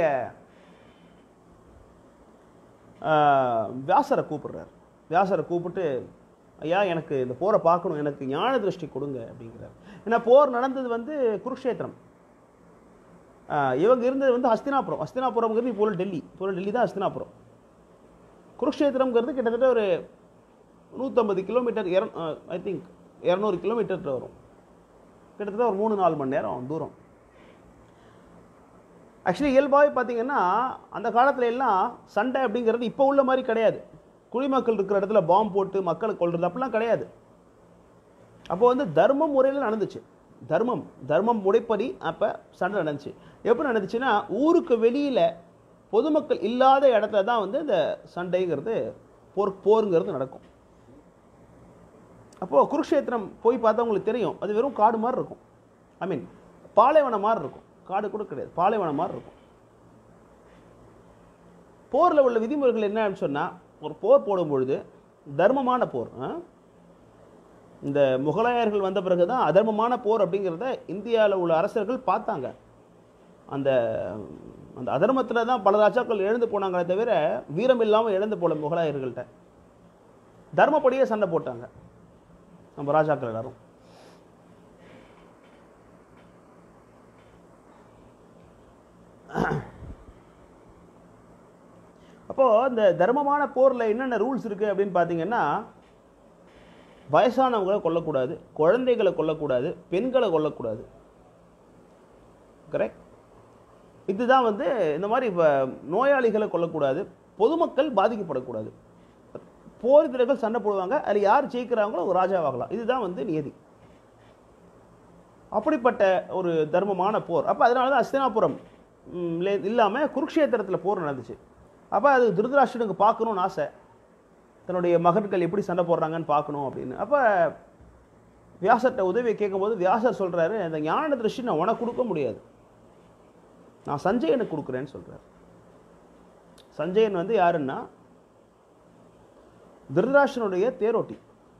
ஆஹ், வியாசரை கூப்பிடுறார் வியாசரை கூப்பிட்டு ஐயா எனக்கு இந்த போரை பார்க்கணும் எனக்கு ஞான திருஷ்டி கொடுங்க அப்படிங்கிறார் ஏன்னா போர் நடந்தது வந்து குருக்ஷேத்திரம் ஆஹ், இவங்க இருந்தது வந்து ஹஸ்தினாபுரம் ஹஸ்தினாபுரம்ங்கிறது இப்போ உள்ள டெல்லி இப்போ உள்ள டெல்லி தான் ஹஸ்தினாபுரம் குருக்ஷேத்திரம்ங்கிறது கிட்டத்தட்ட ஒரு நூற்றம்பது கிலோமீட்டர் இர ஐ திங்க் இரநூறு கிலோமீட்டர் வரும் கிட்டத்தட்ட ஒரு மூணு நாலு மணி நேரம் தூரம் ஆக்சுவலி இயல்பாகவே பார்த்தீங்கன்னா அந்த காலத்துல எல்லாம் சண்டை அப்படிங்கிறது இப்போ உள்ள மாதிரி கிடையாது குடிமக்கள் இருக்கிற இடத்துல பாம்பு போட்டு மக்களை கொல்றது அப்படிலாம் கிடையாது அப்போ வந்து தர்ம முறையில் நடந்துச்சு தர்மம் தர்மம் முறைப்படி அப்போ சண்டை நடந்துச்சு எப்படி நடந்துச்சுன்னா ஊருக்கு வெளியில் பொதுமக்கள் இல்லாத இடத்துல தான் வந்து இந்த சண்டைங்கிறது போர் போருங்கிறது நடக்கும் அப்போது குருக்ஷேத்திரம் போய் பார்த்தா உங்களுக்கு தெரியும் அது வெறும் காடு மாதிரி இருக்கும் ஐ மீன் பாலைவனம் மாதிரி இருக்கும் காடு கூட கிடையாது பாலைவனம் மாதிரி இருக்கும் போரில் உள்ள விதிமுறைகள் என்னன்னு சொன்னால் ஒரு போர் போடும் பொழுது தர்மமான போர் ஆ? இந்த முகலாயர்கள் வந்த பிறகு தான் அதர்மமான போர் அப்படிங்கிறத இந்தியாவில் உள்ள அரசர்கள் பார்த்தாங்க அந்த அந்த அதர்மத்தில் தான் பல ராஜாக்கள் எழுந்து போனாங்களே தவிர வீரம் இல்லாமல் இழந்து போல முகலாயர்கள்ட்ட தர்மப்படியே சண்டை போட்டாங்க நம்ம ராஜாக்கள் எல்லாரும் அப்போது இந்த தர்மமான போரில் என்னென்ன ரூல்ஸ் இருக்குது அப்படின்னு பார்த்தீங்கன்னா வயசானவங்களை கொல்லக்கூடாது குழந்தைகளை கொல்லக்கூடாது பெண்களை கொல்லக்கூடாது கரெக்ட் இதுதான் வந்து இந்த மாதிரி இப்போ நோயாளிகளை கொல்லக்கூடாது பொதுமக்கள் பாதிக்கப்படக்கூடாது போர் வீரர்கள் சண்டை போடுவாங்க அதில் யார் ஜெயிக்கிறாங்களோ அவங்க ராஜாவாகலாம் இதுதான் வந்து நியதி அப்படிப்பட்ட ஒரு தர்மமான போர் அப்போ அதனால தான் அஸ்தினாபுரம் இல்லாமல் குருக்ஷேத்திரத்தில் போர் நடந்துச்சு அப்போ அது திருதராஷ்டனுக்கு பார்க்கணும்னு ஆசை தன்னுடைய மகன்கள் எப்படி சண்டை போடுறாங்கன்னு பார்க்கணும் அப்படின்னு அப்போ வியாசர்கிட்ட உதவியை கேட்கும்போது வியாசர் சொல்கிறாரு அந்த ஞான திருஷ்டி நான் உனக்கு கொடுக்க முடியாது நான் சஞ்சயனுக்கு கொடுக்குறேன்னு சொல்கிறார் சஞ்சயன் வந்து யாருன்னா திருதராஷ்டனுடைய தேரோட்டி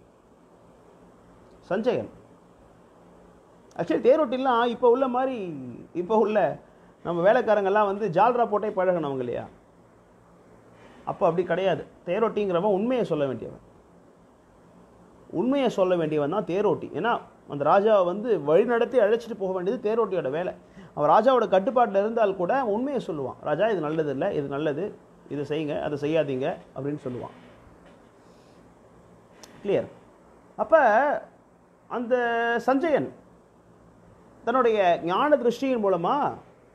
சஞ்சயன் ஆக்சுவலி தேரோட்டிலாம் இப்போ உள்ள மாதிரி இப்போ உள்ள நம்ம வேலைக்காரங்கெல்லாம் வந்து ஜால்ரா போட்டே பழகினவங்க இல்லையா அப்போ அப்படி கிடையாது தேரோட்டிங்கிறவன் உண்மையை சொல்ல வேண்டியவன் உண்மையை சொல்ல வேண்டியவன் தான் தேரோட்டி ஏன்னா அந்த ராஜாவை வந்து வழிநடத்தி அழைச்சிட்டு போக வேண்டியது தேரோட்டியோட வேலை அவன் ராஜாவோட கட்டுப்பாட்டில் இருந்தால் கூட உண்மையை சொல்லுவான் ராஜா இது நல்லது இல்லை இது நல்லது இது செய்யுங்க அதை செய்யாதீங்க அப்படின்னு சொல்லுவான் கிளியர் அப்போ அந்த சஞ்சயன் தன்னுடைய ஞான திருஷ்டியின் மூலமாக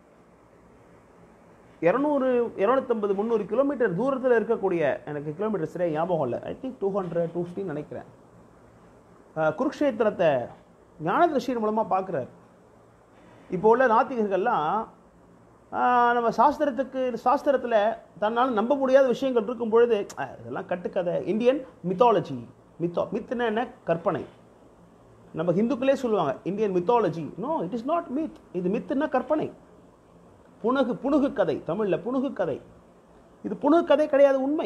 இரநூறு இரநூத்தம்பது முந்நூறு கிலோமீட்டர் தூரத்தில் இருக்கக்கூடிய எனக்கு கிலோமீட்டர் சரியாக ஞாபகம் இல்லை I think two hundred two ஃபிஃப்டின்னு நினைக்கிறேன் அஹ், குருக்ஷேத்திரத்தை ஞான திருஷ்டியின் மூலமாக பார்க்குறாரு இப்போ உள்ள நாத்திகர்கள்லாம் ஆஹ், நம்ம சாஸ்திரத்துக்கு சாஸ்திரத்தில் தன்னால் நம்ப முடியாத விஷயங்கள் இருக்கும் பொழுது "அஹ், இதெல்லாம் கட்டுக்கதை இந்தியன் மித்தாலஜி மித்தோ மித்துனா என்ன கற்பனை நம்ம ஹிந்துக்களே சொல்லுவாங்க Indian mythology no it is not myth இது மித்துன்னா கற்பனை புனகு புனுகு கதை தமிழில் புனுகு கதை இது புனுகு கதை கிடையாது உண்மை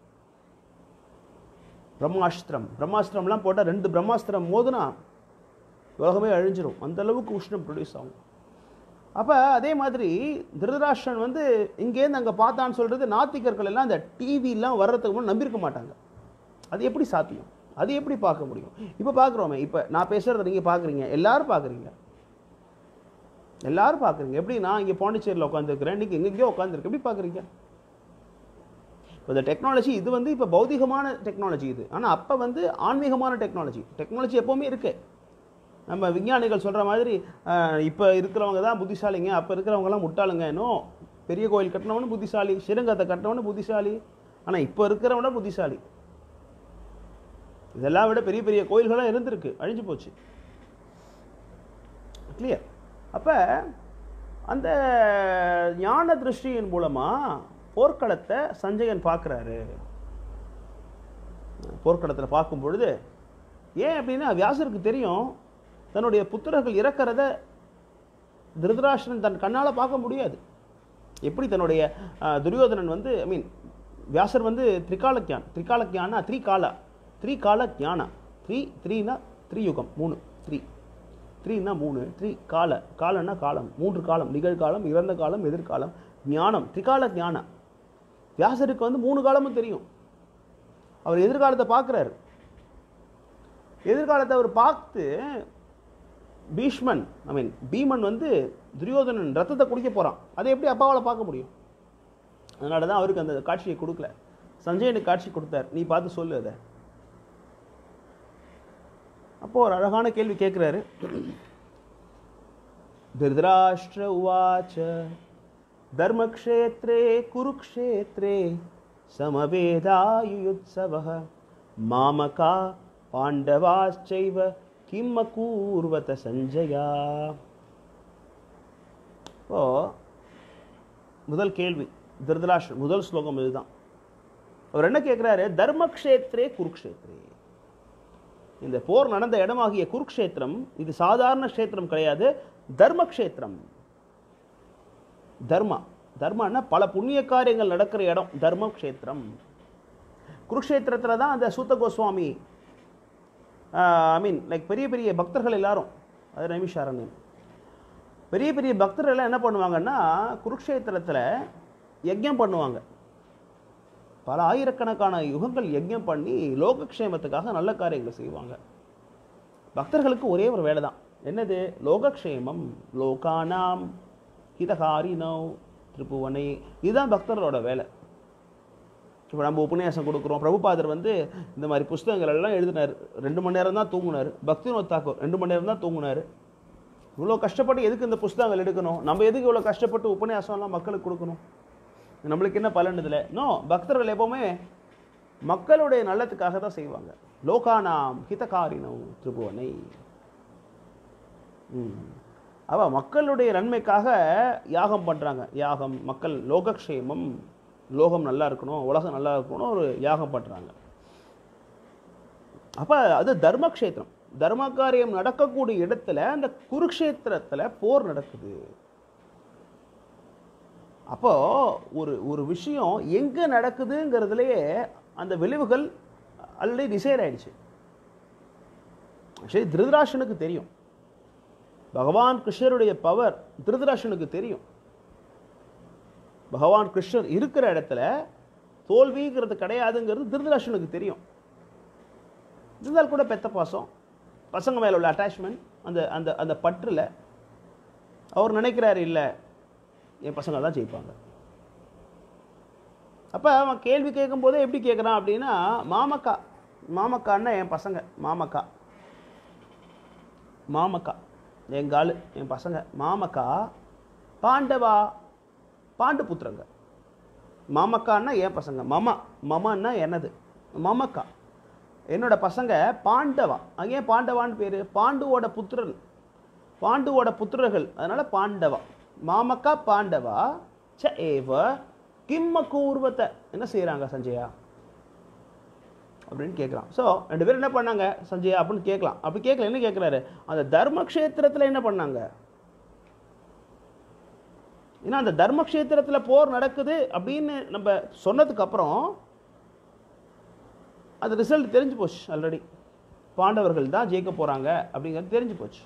பிரம்மாஸ்திரம் பிரம்மாஸ்திரம்லாம் போட்டால் ரெண்டு பிரம்மாஸ்திரம் மோதுனா உலகமே அழிஞ்சிரும் அந்த அளவுக்கு உஷ்ணம் ப்ரொடியூஸ் ஆகும் அப்போ அதே மாதிரி திருதராஷ்டிரன் வந்து இங்கேருந்து அங்கே பார்த்தான்னு சொல்கிறது நாத்திகர்கள் எல்லாம் அந்த டிவிலாம் வர்றதுக்கு முன்னாடி நம்பியிருக்க மாட்டாங்க அது எப்படி சாத்தியம் அது எப்படி பார்க்க முடியும் இப்போ பார்க்குறோமே இப்போ நான் பேசுகிறத நீங்கள் பார்க்குறீங்க எல்லாரும் பார்க்குறீங்க எல்லாரும் பார்க்குறீங்க எப்படி நான் இங்கே பாண்டிச்சேரியில் உட்காந்துருக்கிறேன் நீங்கள் எங்கெங்கேயோ உட்காந்துருக்கேன் எப்படி பார்க்குறீங்க இப்போ இந்த டெக்னாலஜி இது வந்து இப்போ பௌதிகமான டெக்னாலஜி இது ஆனால் அப்போ வந்து ஆன்மீகமான டெக்னாலஜி டெக்னாலஜி எப்போவுமே இருக்கு நம்ம விஞ்ஞானிகள் சொல்கிற மாதிரி இப்போ இருக்கிறவங்க தான் புத்திசாலிங்க அப்போ இருக்கிறவங்கலாம் முட்டாளுங்க இன்னும் பெரிய கோயில் கட்டினவனு புத்திசாலி ஸ்ரீரங்கத்தை கட்டினவனு புத்திசாலி ஆனால் இப்போ இருக்கிறவன புத்திசாலி இதெல்லாம் விட பெரிய பெரிய கோயில்களாக இருந்திருக்கு அழிஞ்சு போச்சு கிளியர் அப்போ அந்த ஞான திருஷ்டியின் மூலமாக போர்க்களத்தை சஞ்சயன் பார்க்குறாரு போர்க்களத்தில் பார்க்கும் பொழுது ஏன் அப்படின்னா வியாசருக்கு தெரியும் தன்னுடைய புத்திரர்கள் இறக்கிறத திருதராஷ்டிரன் தன் கண்ணால் பார்க்க முடியாது எப்படி தன்னுடைய அஹ், துரியோதனன் வந்து ஐ மீன் வியாசர் வந்து திரிகாலக்யான் திரிகாலக்யானா த்ரீகாலா த்ரீகால ஞானா த்ரீ த்ரீனா த்ரீயுகம் மூணு த்ரீ த்ரீனா மூணு த்ரீ கால காலன்னா காலம் மூன்று காலம் நிகழ்காலம் இறந்த காலம் எதிர்காலம் ஞானம் திரிகால ஞானா வியாசருக்கு வந்து மூணு காலமும் தெரியும் அவர் எதிர்காலத்தை பார்க்குறாரு எதிர்காலத்தை அவர் பார்த்து பீஷ்மன் ஐ மீன் பீமன் வந்து துரியோதனன் ரத்தத்தை குடிக்க போகிறான் அதை எப்படி அப்பாவால் பார்க்க முடியும் அதனால தான் அவருக்கு அந்த காட்சியை கொடுக்கல சஞ்சயனுக்கு காட்சி கொடுத்தார் நீ பார்த்து சொல்லு அதை அப்போ ஒரு அழகான கேள்வி கேட்குறாரு திருதராஷ்டிர உவாச்ச தர்மக்ஷேத்ரே குருக்ஷேத்ரே சமவேதாயுயுத்சவः மாமகா பாண்டவாச்சைவ கிம் அகூர்வத சஞ்சயா இப்போ முதல் கேள்வி திருதராஷ்டிர முதல் ஸ்லோகம் இதுதான் அவர் என்ன கேட்குறாரு தர்மக்ஷேத்ரே குருக்ஷேத்ரே இந்த போர் நடந்த இடமாகிய குருக்ஷேத்திரம் இது சாதாரண க்ஷேத்திரம் கிடையாது தர்மக்ஷேத்திரம் தர்மா தர்மன்னா பல புண்ணிய காரியங்கள் நடக்கிற இடம் தர்ம க்ஷேத்திரம் குருக்ஷேத்திரத்தில் தான் அந்த சூத்த கோஸ்வாமி ஐ மீன் லைக் பெரிய பெரிய பக்தர்கள் எல்லாரும் அது நைமிஷாரண்யம் பெரிய பெரிய பக்தர்கள் எல்லாம் என்ன பண்ணுவாங்கன்னா குருக்ஷேத்திரத்தில் யஜ்ஞம் பண்ணுவாங்க பல ஆயிரக்கணக்கான யுகங்கள் யஜ்ஞம் பண்ணி லோகக்ஷேமத்துக்காக நல்ல காரியங்களை செய்வாங்க பக்தர்களுக்கு ஒரே ஒரு வேலை தான் என்னது லோகக்ஷேமம் லோகானாம் ஹிதகாரினோ திருப்புவனை இதுதான் பக்தர்களோட வேலை இப்போ நம்ம உபன்யாசம் கொடுக்குறோம் பிரபுபாதர் வந்து இந்த மாதிரி புஸ்தகங்கள் எல்லாம் எழுதினார் ரெண்டு மணி நேரம் தான் தூங்குனார் பக்தினோத் தாக்கூர் ரெண்டு மணி நேரம் தான் தூங்குனார் இவ்வளோ கஷ்டப்பட்டு எதுக்கு இந்த புஸ்தகங்கள் எடுக்கணும் நம்ம எதுக்கு இவ்வளோ கஷ்டப்பட்டு உபன்யாசம்லாம் மக்களுக்கு கொடுக்கணும் நம்மளுக்கு என்ன பலன் இதில் நோ பக்தர்கள் எப்போவுமே மக்களுடைய நல்லத்துக்காக தான் செய்வாங்க லோகானாம் ஹிதகாரினோ திரிபுவனை ம் அவ மக்களுடைய நன்மைக்காக யாகம் பண்ணுறாங்க யாகம் மக்கள் லோகக்ஷேமம் லோகம் நல்லா இருக்கணும் உலகம் நல்லா இருக்கணும் ஒரு யாகம் பண்ணுறாங்க அப்போ அது தர்மக்ஷேத்திரம் தர்ம காரியம் நடக்கக்கூடிய இடத்துல அந்த குருக்ஷேத்திரத்தில் போர் நடக்குது அப்போ ஒரு ஒரு விஷயம் எங்கே நடக்குதுங்கிறதுலையே அந்த விளைவுகள் ஆல்ரெடி டிசைட் ஆயிடுச்சு ஆக்சுவலி திருதராஷனுக்கு தெரியும் பகவான் கிருஷ்ணருடைய பவர் திருதராஷனுக்கு தெரியும் பகவான் கிருஷ்ணர் இருக்கிற இடத்துல தோல்விங்கிறது கிடையாதுங்கிறது திருதராஷனுக்கு தெரியும் இருந்தால் கூட பெத்த பாசம் பசங்க மேலே உள்ள அட்டாச்மெண்ட் அந்த அந்த அந்த பற்றில் அவர் நினைக்கிறாரு இல்லை என் பசங்க தான் ஜெயிப்பாங்க அப்போ அவன் கேள்வி கேட்கும் போதே எப்படி கேட்குறான் அப்படின்னா மாமக்கா மாமக்கான்னா என் பசங்க மாமக்கா மாமக்கா எங்கள் ஆளு என் பசங்க மாமக்கா பாண்டவா பாண்டு புத்திரங்க மாமக்கான்னா என் பசங்க மமா மமான்னா என்னது மமக்கா என்னோட பசங்க பாண்டவா அங்கே ஏன் பாண்டவான்னு பேர் பாண்டுவோட புத்திரன் பாண்டுவோட புத்திரர்கள் அதனால பாண்டவா மாமக்கா பாண்டவா ச ஏவ கிம்ம கூர்வத்தை என்ன செய்கிறாங்க சஞ்சயா அப்படின்னு கேட்குறான் ஸோ ரெண்டு பேரும் என்ன பண்ணாங்க சஞ்சயா அப்படின்னு கேட்கலாம் அப்படி கேட்கல என்ன கேட்குறாரு அந்த தர்மக்ஷேத்திரத்தில் என்ன பண்ணாங்க ஏன்னா அந்த தர்மக்ஷேத்திரத்தில் போர் நடக்குது அப்படின்னு நம்ம சொன்னதுக்கு அப்புறம் அந்த ரிசல்ட் தெரிஞ்சு போச்சு ஆல்ரெடி பாண்டவர்கள் தான் ஜெயிக்க போகிறாங்க அப்படிங்கிறது தெரிஞ்சு போச்சு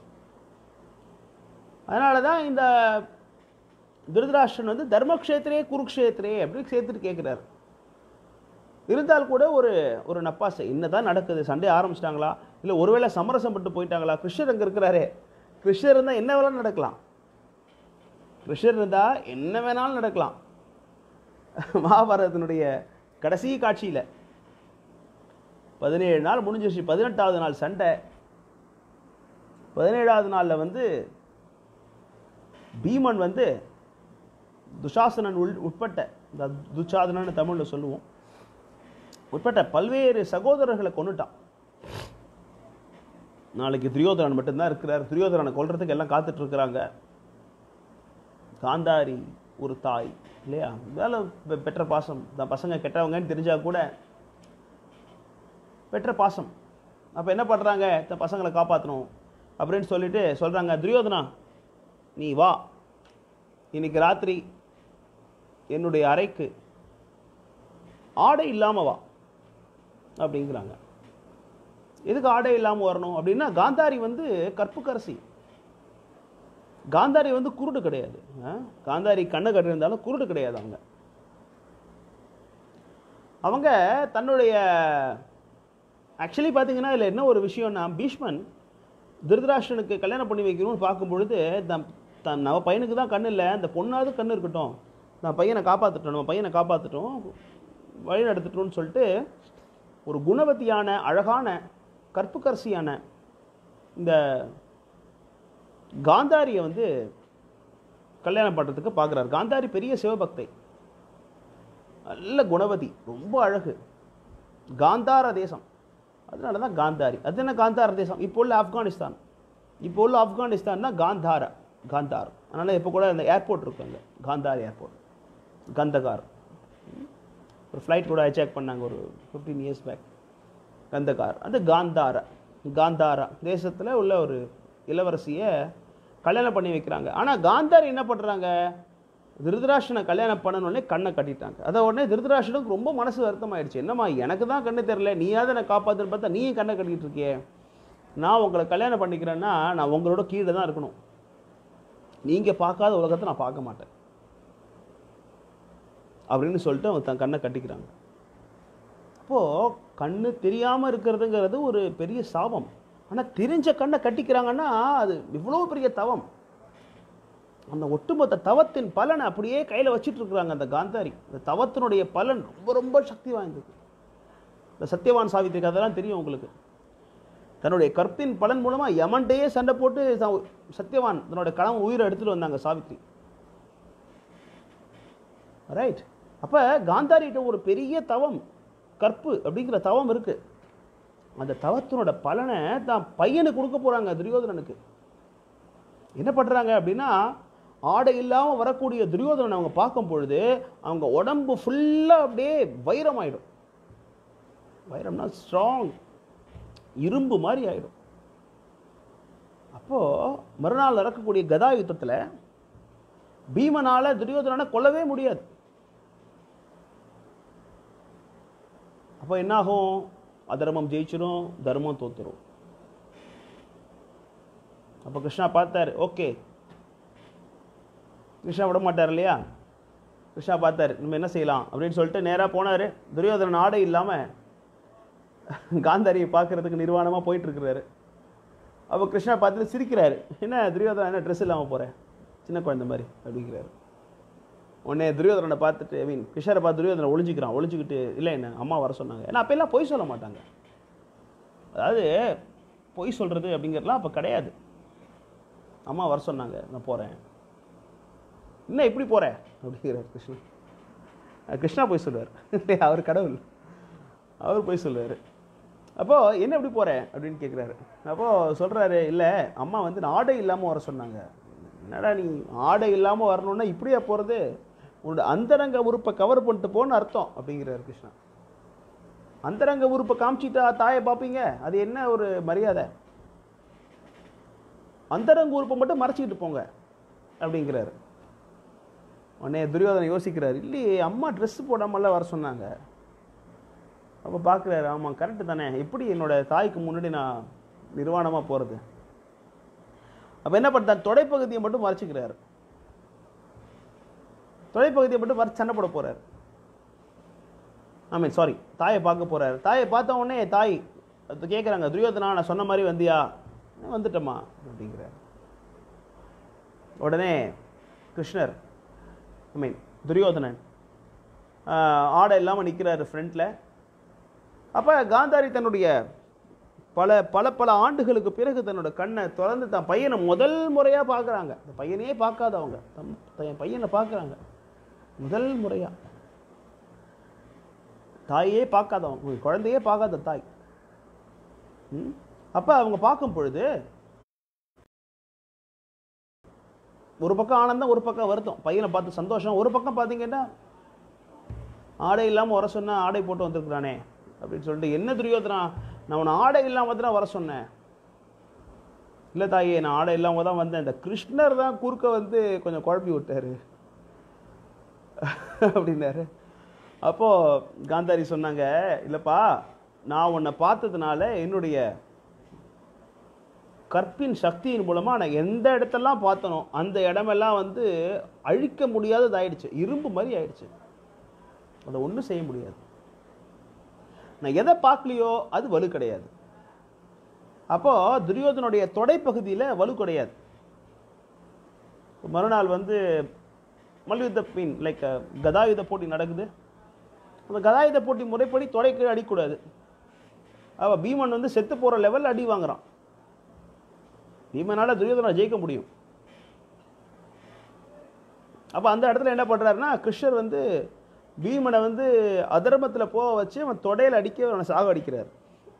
அதனால தான் இந்த திருதராஷ்டிரன் வந்து தர்மக்ஷேத்திரே குருக்ஷேத்திரே அப்படின்னு சேர்த்துட்டு கேட்குறாரு இருந்தால் கூட ஒரு ஒரு நப்பாசை என்னதான் நடக்குது சண்டே ஆரம்பிச்சிட்டாங்களா இல்லை ஒருவேளை சமரசம் பட்டு போயிட்டாங்களா கிருஷ்ணர் அங்கே இருக்கிறாரே கிருஷ்ணர் இருந்தால் என்ன வேணாலும் நடக்கலாம் கிருஷ்ணர் இருந்தால் என்ன வேணாலும் நடக்கலாம் மகாபாரதத்தினுடைய கடைசி காட்சியில் பதினேழு நாள் முடிஞ்சிருச்சு பதினெட்டாவது நாள் சண்டை பதினேழாவது நாளில் வந்து பீமன் வந்து துஷாசனன் உள் உட்பட்ட இந்த துச்சாதனன்னு தமிழில் சொல்லுவோம் உட்பட்ட பல்வேறு சகோதரர்களை கொண்டுட்டான் நாளைக்கு துரியோதனன் மட்டும்தான் இருக்கிறார் துரியோதனனை கொல்றதுக்கு எல்லாம் காத்துட்டு இருக்கிறாங்க காந்தாரி ஒரு தாய் இல்லையா வேலை பெற்ற பாசம் தான் பசங்க கெட்டவங்கன்னு தெரிஞ்சா கூட பெற்ற பாசம் அப்போ என்ன பண்ணுறாங்க தன் பசங்களை காப்பாற்றணும் அப்படின்னு சொல்லிட்டு சொல்கிறாங்க துரியோதனா நீ வா இன்னைக்கு ராத்திரி என்னுடைய அறைக்கு ஆடை இல்லாமல் வா அப்படிங்கிறாங்க எதுக்கு ஆடை இல்லாமல் வரணும் அப்படின்னா காந்தாரி வந்து கற்புக்கரசி காந்தாரி வந்து குருடு கிடையாது ஆ? காந்தாரி கண்ணை கட்டிருந்தாலும் குருடு கிடையாது அவங்க அவங்க தன்னுடைய ஆக்சுவலி பார்த்தீங்கன்னா இதில் என்ன ஒரு விஷயம்னா பீஷ்மன் திருதராஷ்டனுக்கு கல்யாணம் பண்ணி வைக்கணும்னு பார்க்கும் பொழுது தன் தன் நம்ம பையனுக்கு தான் கண் இல்லை அந்த பொண்ணாவது கண் இருக்கட்டும் நான் பையனை காப்பாற்றட்டும் நம்ம பையனை காப்பாற்றட்டும் வழி நடத்தட்டும்னு சொல்லிட்டு ஒரு குணவதியான அழகான கற்புக்கரசியான இந்த காந்தாரியை வந்து கல்யாணம் பண்ணுறதுக்கு பார்க்குறாரு காந்தாரி பெரிய சிவபக்தை நல்ல குணவதி ரொம்ப அழகு காந்தார தேசம் அதனால தான் காந்தாரி அது என்ன காந்தார தேசம் இப்போ உள்ள ஆப்கானிஸ்தான் இப்போ உள்ள ஆப்கானிஸ்தான் தான் காந்தாரா காந்தார் அதனால் இப்போ கூட அந்த ஏர்போர்ட் இருக்கு அங்கே காந்தார் ஏர்போர்ட் கந்தகார் ஒரு ஃப்ளைட் கூட ஹைஜாக் பண்ணாங்க ஒரு ஃபிஃப்டீன் இயர்ஸ் பேக் கந்தகார் அது காந்தாரா காந்தாரா தேசத்தில் உள்ள ஒரு இளவரசியை கல்யாணம் பண்ணி வைக்கிறாங்க ஆனால் காந்தாரி என்ன பண்ணுறாங்க திருதராஷனை கல்யாணம் பண்ணணுன்னே கண்ணை கட்டிட்டாங்க அதை உடனே திருதராஷனுக்கு ரொம்ப மனசு வருத்தமாயிடுச்சு என்னம்மா எனக்கு தான் கண்ணு தெரில நீயாவது என்னை காப்பாற்றுன்னு பார்த்தா நீயும் கண்ணை கட்டிட்டு இருக்கியே நான் உங்களை கல்யாணம் பண்ணிக்கிறேன்னா நான் உங்களோட கீழே தான் இருக்கணும் நீங்கள் பார்க்காத உலகத்தை நான் பார்க்க மாட்டேன் அப்படின்னு சொல்லிட்டு அவங்க தன் கண்ணை கட்டிக்கிறாங்க அப்போது கண்ணு தெரியாமல் இருக்கிறதுங்கிறது ஒரு பெரிய சாபம் ஆனால் தெரிஞ்ச கண்ணை கட்டிக்கிறாங்கன்னா அது இவ்வளோ பெரிய தவம் அந்த ஒட்டுமொத்த தவத்தின் பலனை அப்படியே கையில் வச்சிட்டு இருக்கிறாங்க அந்த காந்தாரி அந்த தவத்தினுடைய பலன் ரொம்ப ரொம்ப சக்தி வாய்ந்தது இந்த சத்யவான் சாவித்திரி கதைலாம் தெரியும் உங்களுக்கு தன்னுடைய கற்பின் பலன் மூலமாக யமன்டையே சண்டை போட்டு ச- சத்யவான் தன்னுடைய கணவன் உயிரை எடுத்துட்டு வந்தாங்க சாவித்ரி ரைட் அப்போ காந்தாரிகிட்ட ஒரு பெரிய தவம் கற்பு அப்படிங்கிற தவம் இருக்கு அந்த தவத்தினோட பலனை தான் பையனுக்கு கொடுக்க போறாங்க துரியோதனனுக்கு என்ன பண்றாங்க அப்படின்னா ஆடை இல்லாமல் வரக்கூடிய துரியோதனனை அவங்க பார்க்கும் பொழுது அவங்க உடம்பு ஃபுல்லாக அப்படியே வைரமாயிடும் வைரம்னா ஸ்ட்ராங் இரும்பு மாதிரி ஆயிடும் அப்போ மறுநாள் நடக்கக்கூடிய கதா யுத்தத்தில் பீமனால துரியோதனனை கொல்லவே முடியாது அப்போ என்னாகும் அதர்மம் ஜெயிச்சிரும் தர்மம் தோத்துரும் அப்போ கிருஷ்ணா பார்த்தாரு ஓகே கிருஷ்ணா விட மாட்டார் இல்லையா கிருஷ்ணா பார்த்தாரு நம்ம என்ன செய்யலாம் அப்படின்னு சொல்லிட்டு நேராக போனார் துரியோதனன் ஆடை இல்லாமல் காந்தாரியை பார்க்கறதுக்கு நிர்வாணமாக போயிட்டு இருக்கிறாரு அப்போ கிருஷ்ணா பார்த்துட்டு சிரிக்கிறாரு என்ன துரியோதனன் என்ன ட்ரெஸ் இல்லாமல் போகிறேன் சின்ன குழந்தை மாதிரி அப்படிங்கிறாரு உடனே துரியோதனனை பார்த்துட்டு ஐ மீன் கிருஷ்ணரை பார்த்து துரியோதனை ஒளிஞ்சிக்கிறான் ஒளிஞ்சிக்கிட்டு இல்லை என்ன அம்மா வர சொன்னாங்க ஏன்னா அப்போல்லாம் பொய் சொல்ல மாட்டாங்க அதாவது பொய் சொல்கிறது அப்படிங்கிறதுலாம் அப்போ கிடையாது அம்மா வர சொன்னாங்க நான் போகிறேன் என்ன இப்படி போகிறேன் அப்படிங்கிறார் கிருஷ்ணா அஹ் கிருஷ்ணா போய் சொல்லுவார் அவர் கடவுள் அவர் போய் சொல்லுவார் அப்போது என்ன எப்படி போகிறேன் அப்படின்னு கேட்குறாரு அப்போது சொல்கிறாரு இல்லை அம்மா வந்து நான் ஆடை இல்லாமல் வர சொன்னாங்க என்னடா நீ ஆடை இல்லாமல் வரணும்னா இப்படியா போகிறது உன்னோட அந்தரங்க உறுப்பை கவர் பண்ணிட்டு போன்னு அர்த்தம் அப்படிங்கிறாரு கிருஷ்ணா அந்தரங்க உறுப்பை காமிச்சிட்டா தாயை பார்ப்பீங்க அது என்ன ஒரு மரியாதை அந்தரங்க உறுப்பை மட்டும் மறைச்சிக்கிட்டு போங்க அப்படிங்கிறாரு உடனே துரியோதனை யோசிக்கிறார் இல்லையே அம்மா ட்ரெஸ் போடாமல வர சொன்னாங்க அப்போ பார்க்குறாரு ஆமாம் கரெக்டு தானே எப்படி என்னோட தாய்க்கு முன்னாடி நான் நிர்வாணமாக போகிறது அப்போ என்ன பண்ணுறார் தொடைப்பகுதியை மட்டும் மறைச்சிக்கிறாரு தொடைப்பகுதியை மட்டும் மறைச்சு சண்டை போட போகிறார் ஐ மீன் சாரி தாயை பார்க்க போகிறாரு தாயை பார்த்த உடனே தாய் அது கேட்குறாங்க துரியோதனா நான் சொன்ன மாதிரி வந்தியா "நான் வந்துட்டேம்மா அப்படிங்கிறார் உடனே கிருஷ்ணர் ஐ மீன் துரியோதனன் ஆஹ், ஆடை இல்லாமல் நிற்கிறாரு ஃப்ரண்ட்டில் அப்போ காந்தாரி தன்னுடைய பல பல பல ஆண்டுகளுக்கு பிறகு தன்னோட கண்ணை திறந்து தன் பையனை முதல் முறையாக பார்க்குறாங்க அந்த பையனையே பார்க்காதவங்க தம் தன் பையனை பார்க்குறாங்க முதல் முறையாக தாயே பார்க்காதவங்க உங்க குழந்தையே பார்க்காத தாய் ம்? அப்ப அவங்க பார்க்கும் பொழுது ஒரு பக்கம் ஆனந்தம் ஒரு பக்கம் வருத்தம் பையனை பார்த்து சந்தோஷம் ஒரு பக்கம் பார்த்தீங்கன்னா ஆடை இல்லாமல் வர சொன்னா ஆடை போட்டு வந்திருக்கிறானே அப்படின்னு சொல்லிட்டு என்ன துரியோதனா நான் உன்னை ஆடை இல்லாமல் தான் வர சொன்னேன் இல்லை தாயே நான் ஆடை இல்லாமல் தான் வந்தேன் இந்த கிருஷ்ணர் தான் குறுக்க வந்து கொஞ்சம் குழப்பி விட்டாரு அப்படின்னாரு அப்போது காந்தாரி சொன்னாங்க இல்லைப்பா நான் உன்னை பார்த்ததுனால என்னுடைய கற்பின் சக்தியின் மூலமாக நான் எந்த இடத்தெல்லாம் பார்த்தனோ அந்த இடமெல்லாம் வந்து அழிக்க முடியாததாயிடுச்சு இரும்பு மாதிரி ஆயிடுச்சு அதை ஒன்றும் செய்ய முடியாது நான் எதை பார்க்கலையோ அது வலு கிடையாது அப்போ துரியோதனுடைய தொடைப்பகுதியில் வலு கிடையாது மறுநாள் வந்து மல்யுத்த மீன் லைக் கதாயுத போட்டி நடக்குது அந்த கதாயுத போட்டி முறைப்படி தொடைக்கு அடிக்கூடாது அவ பீமன் வந்து செத்து போகிற லெவலில் அடி வாங்குறான் பீமனால துரியோதனை ஜெயிக்க முடியும் அப்போ அந்த இடத்துல என்ன பண்ணுறாருன்னா கிருஷ்ணர் வந்து பீமனை வந்து அதர்மத்தில் போக வச்சு அவன் தொடையில் அடிக்க அவனை சாக அடிக்கிறார்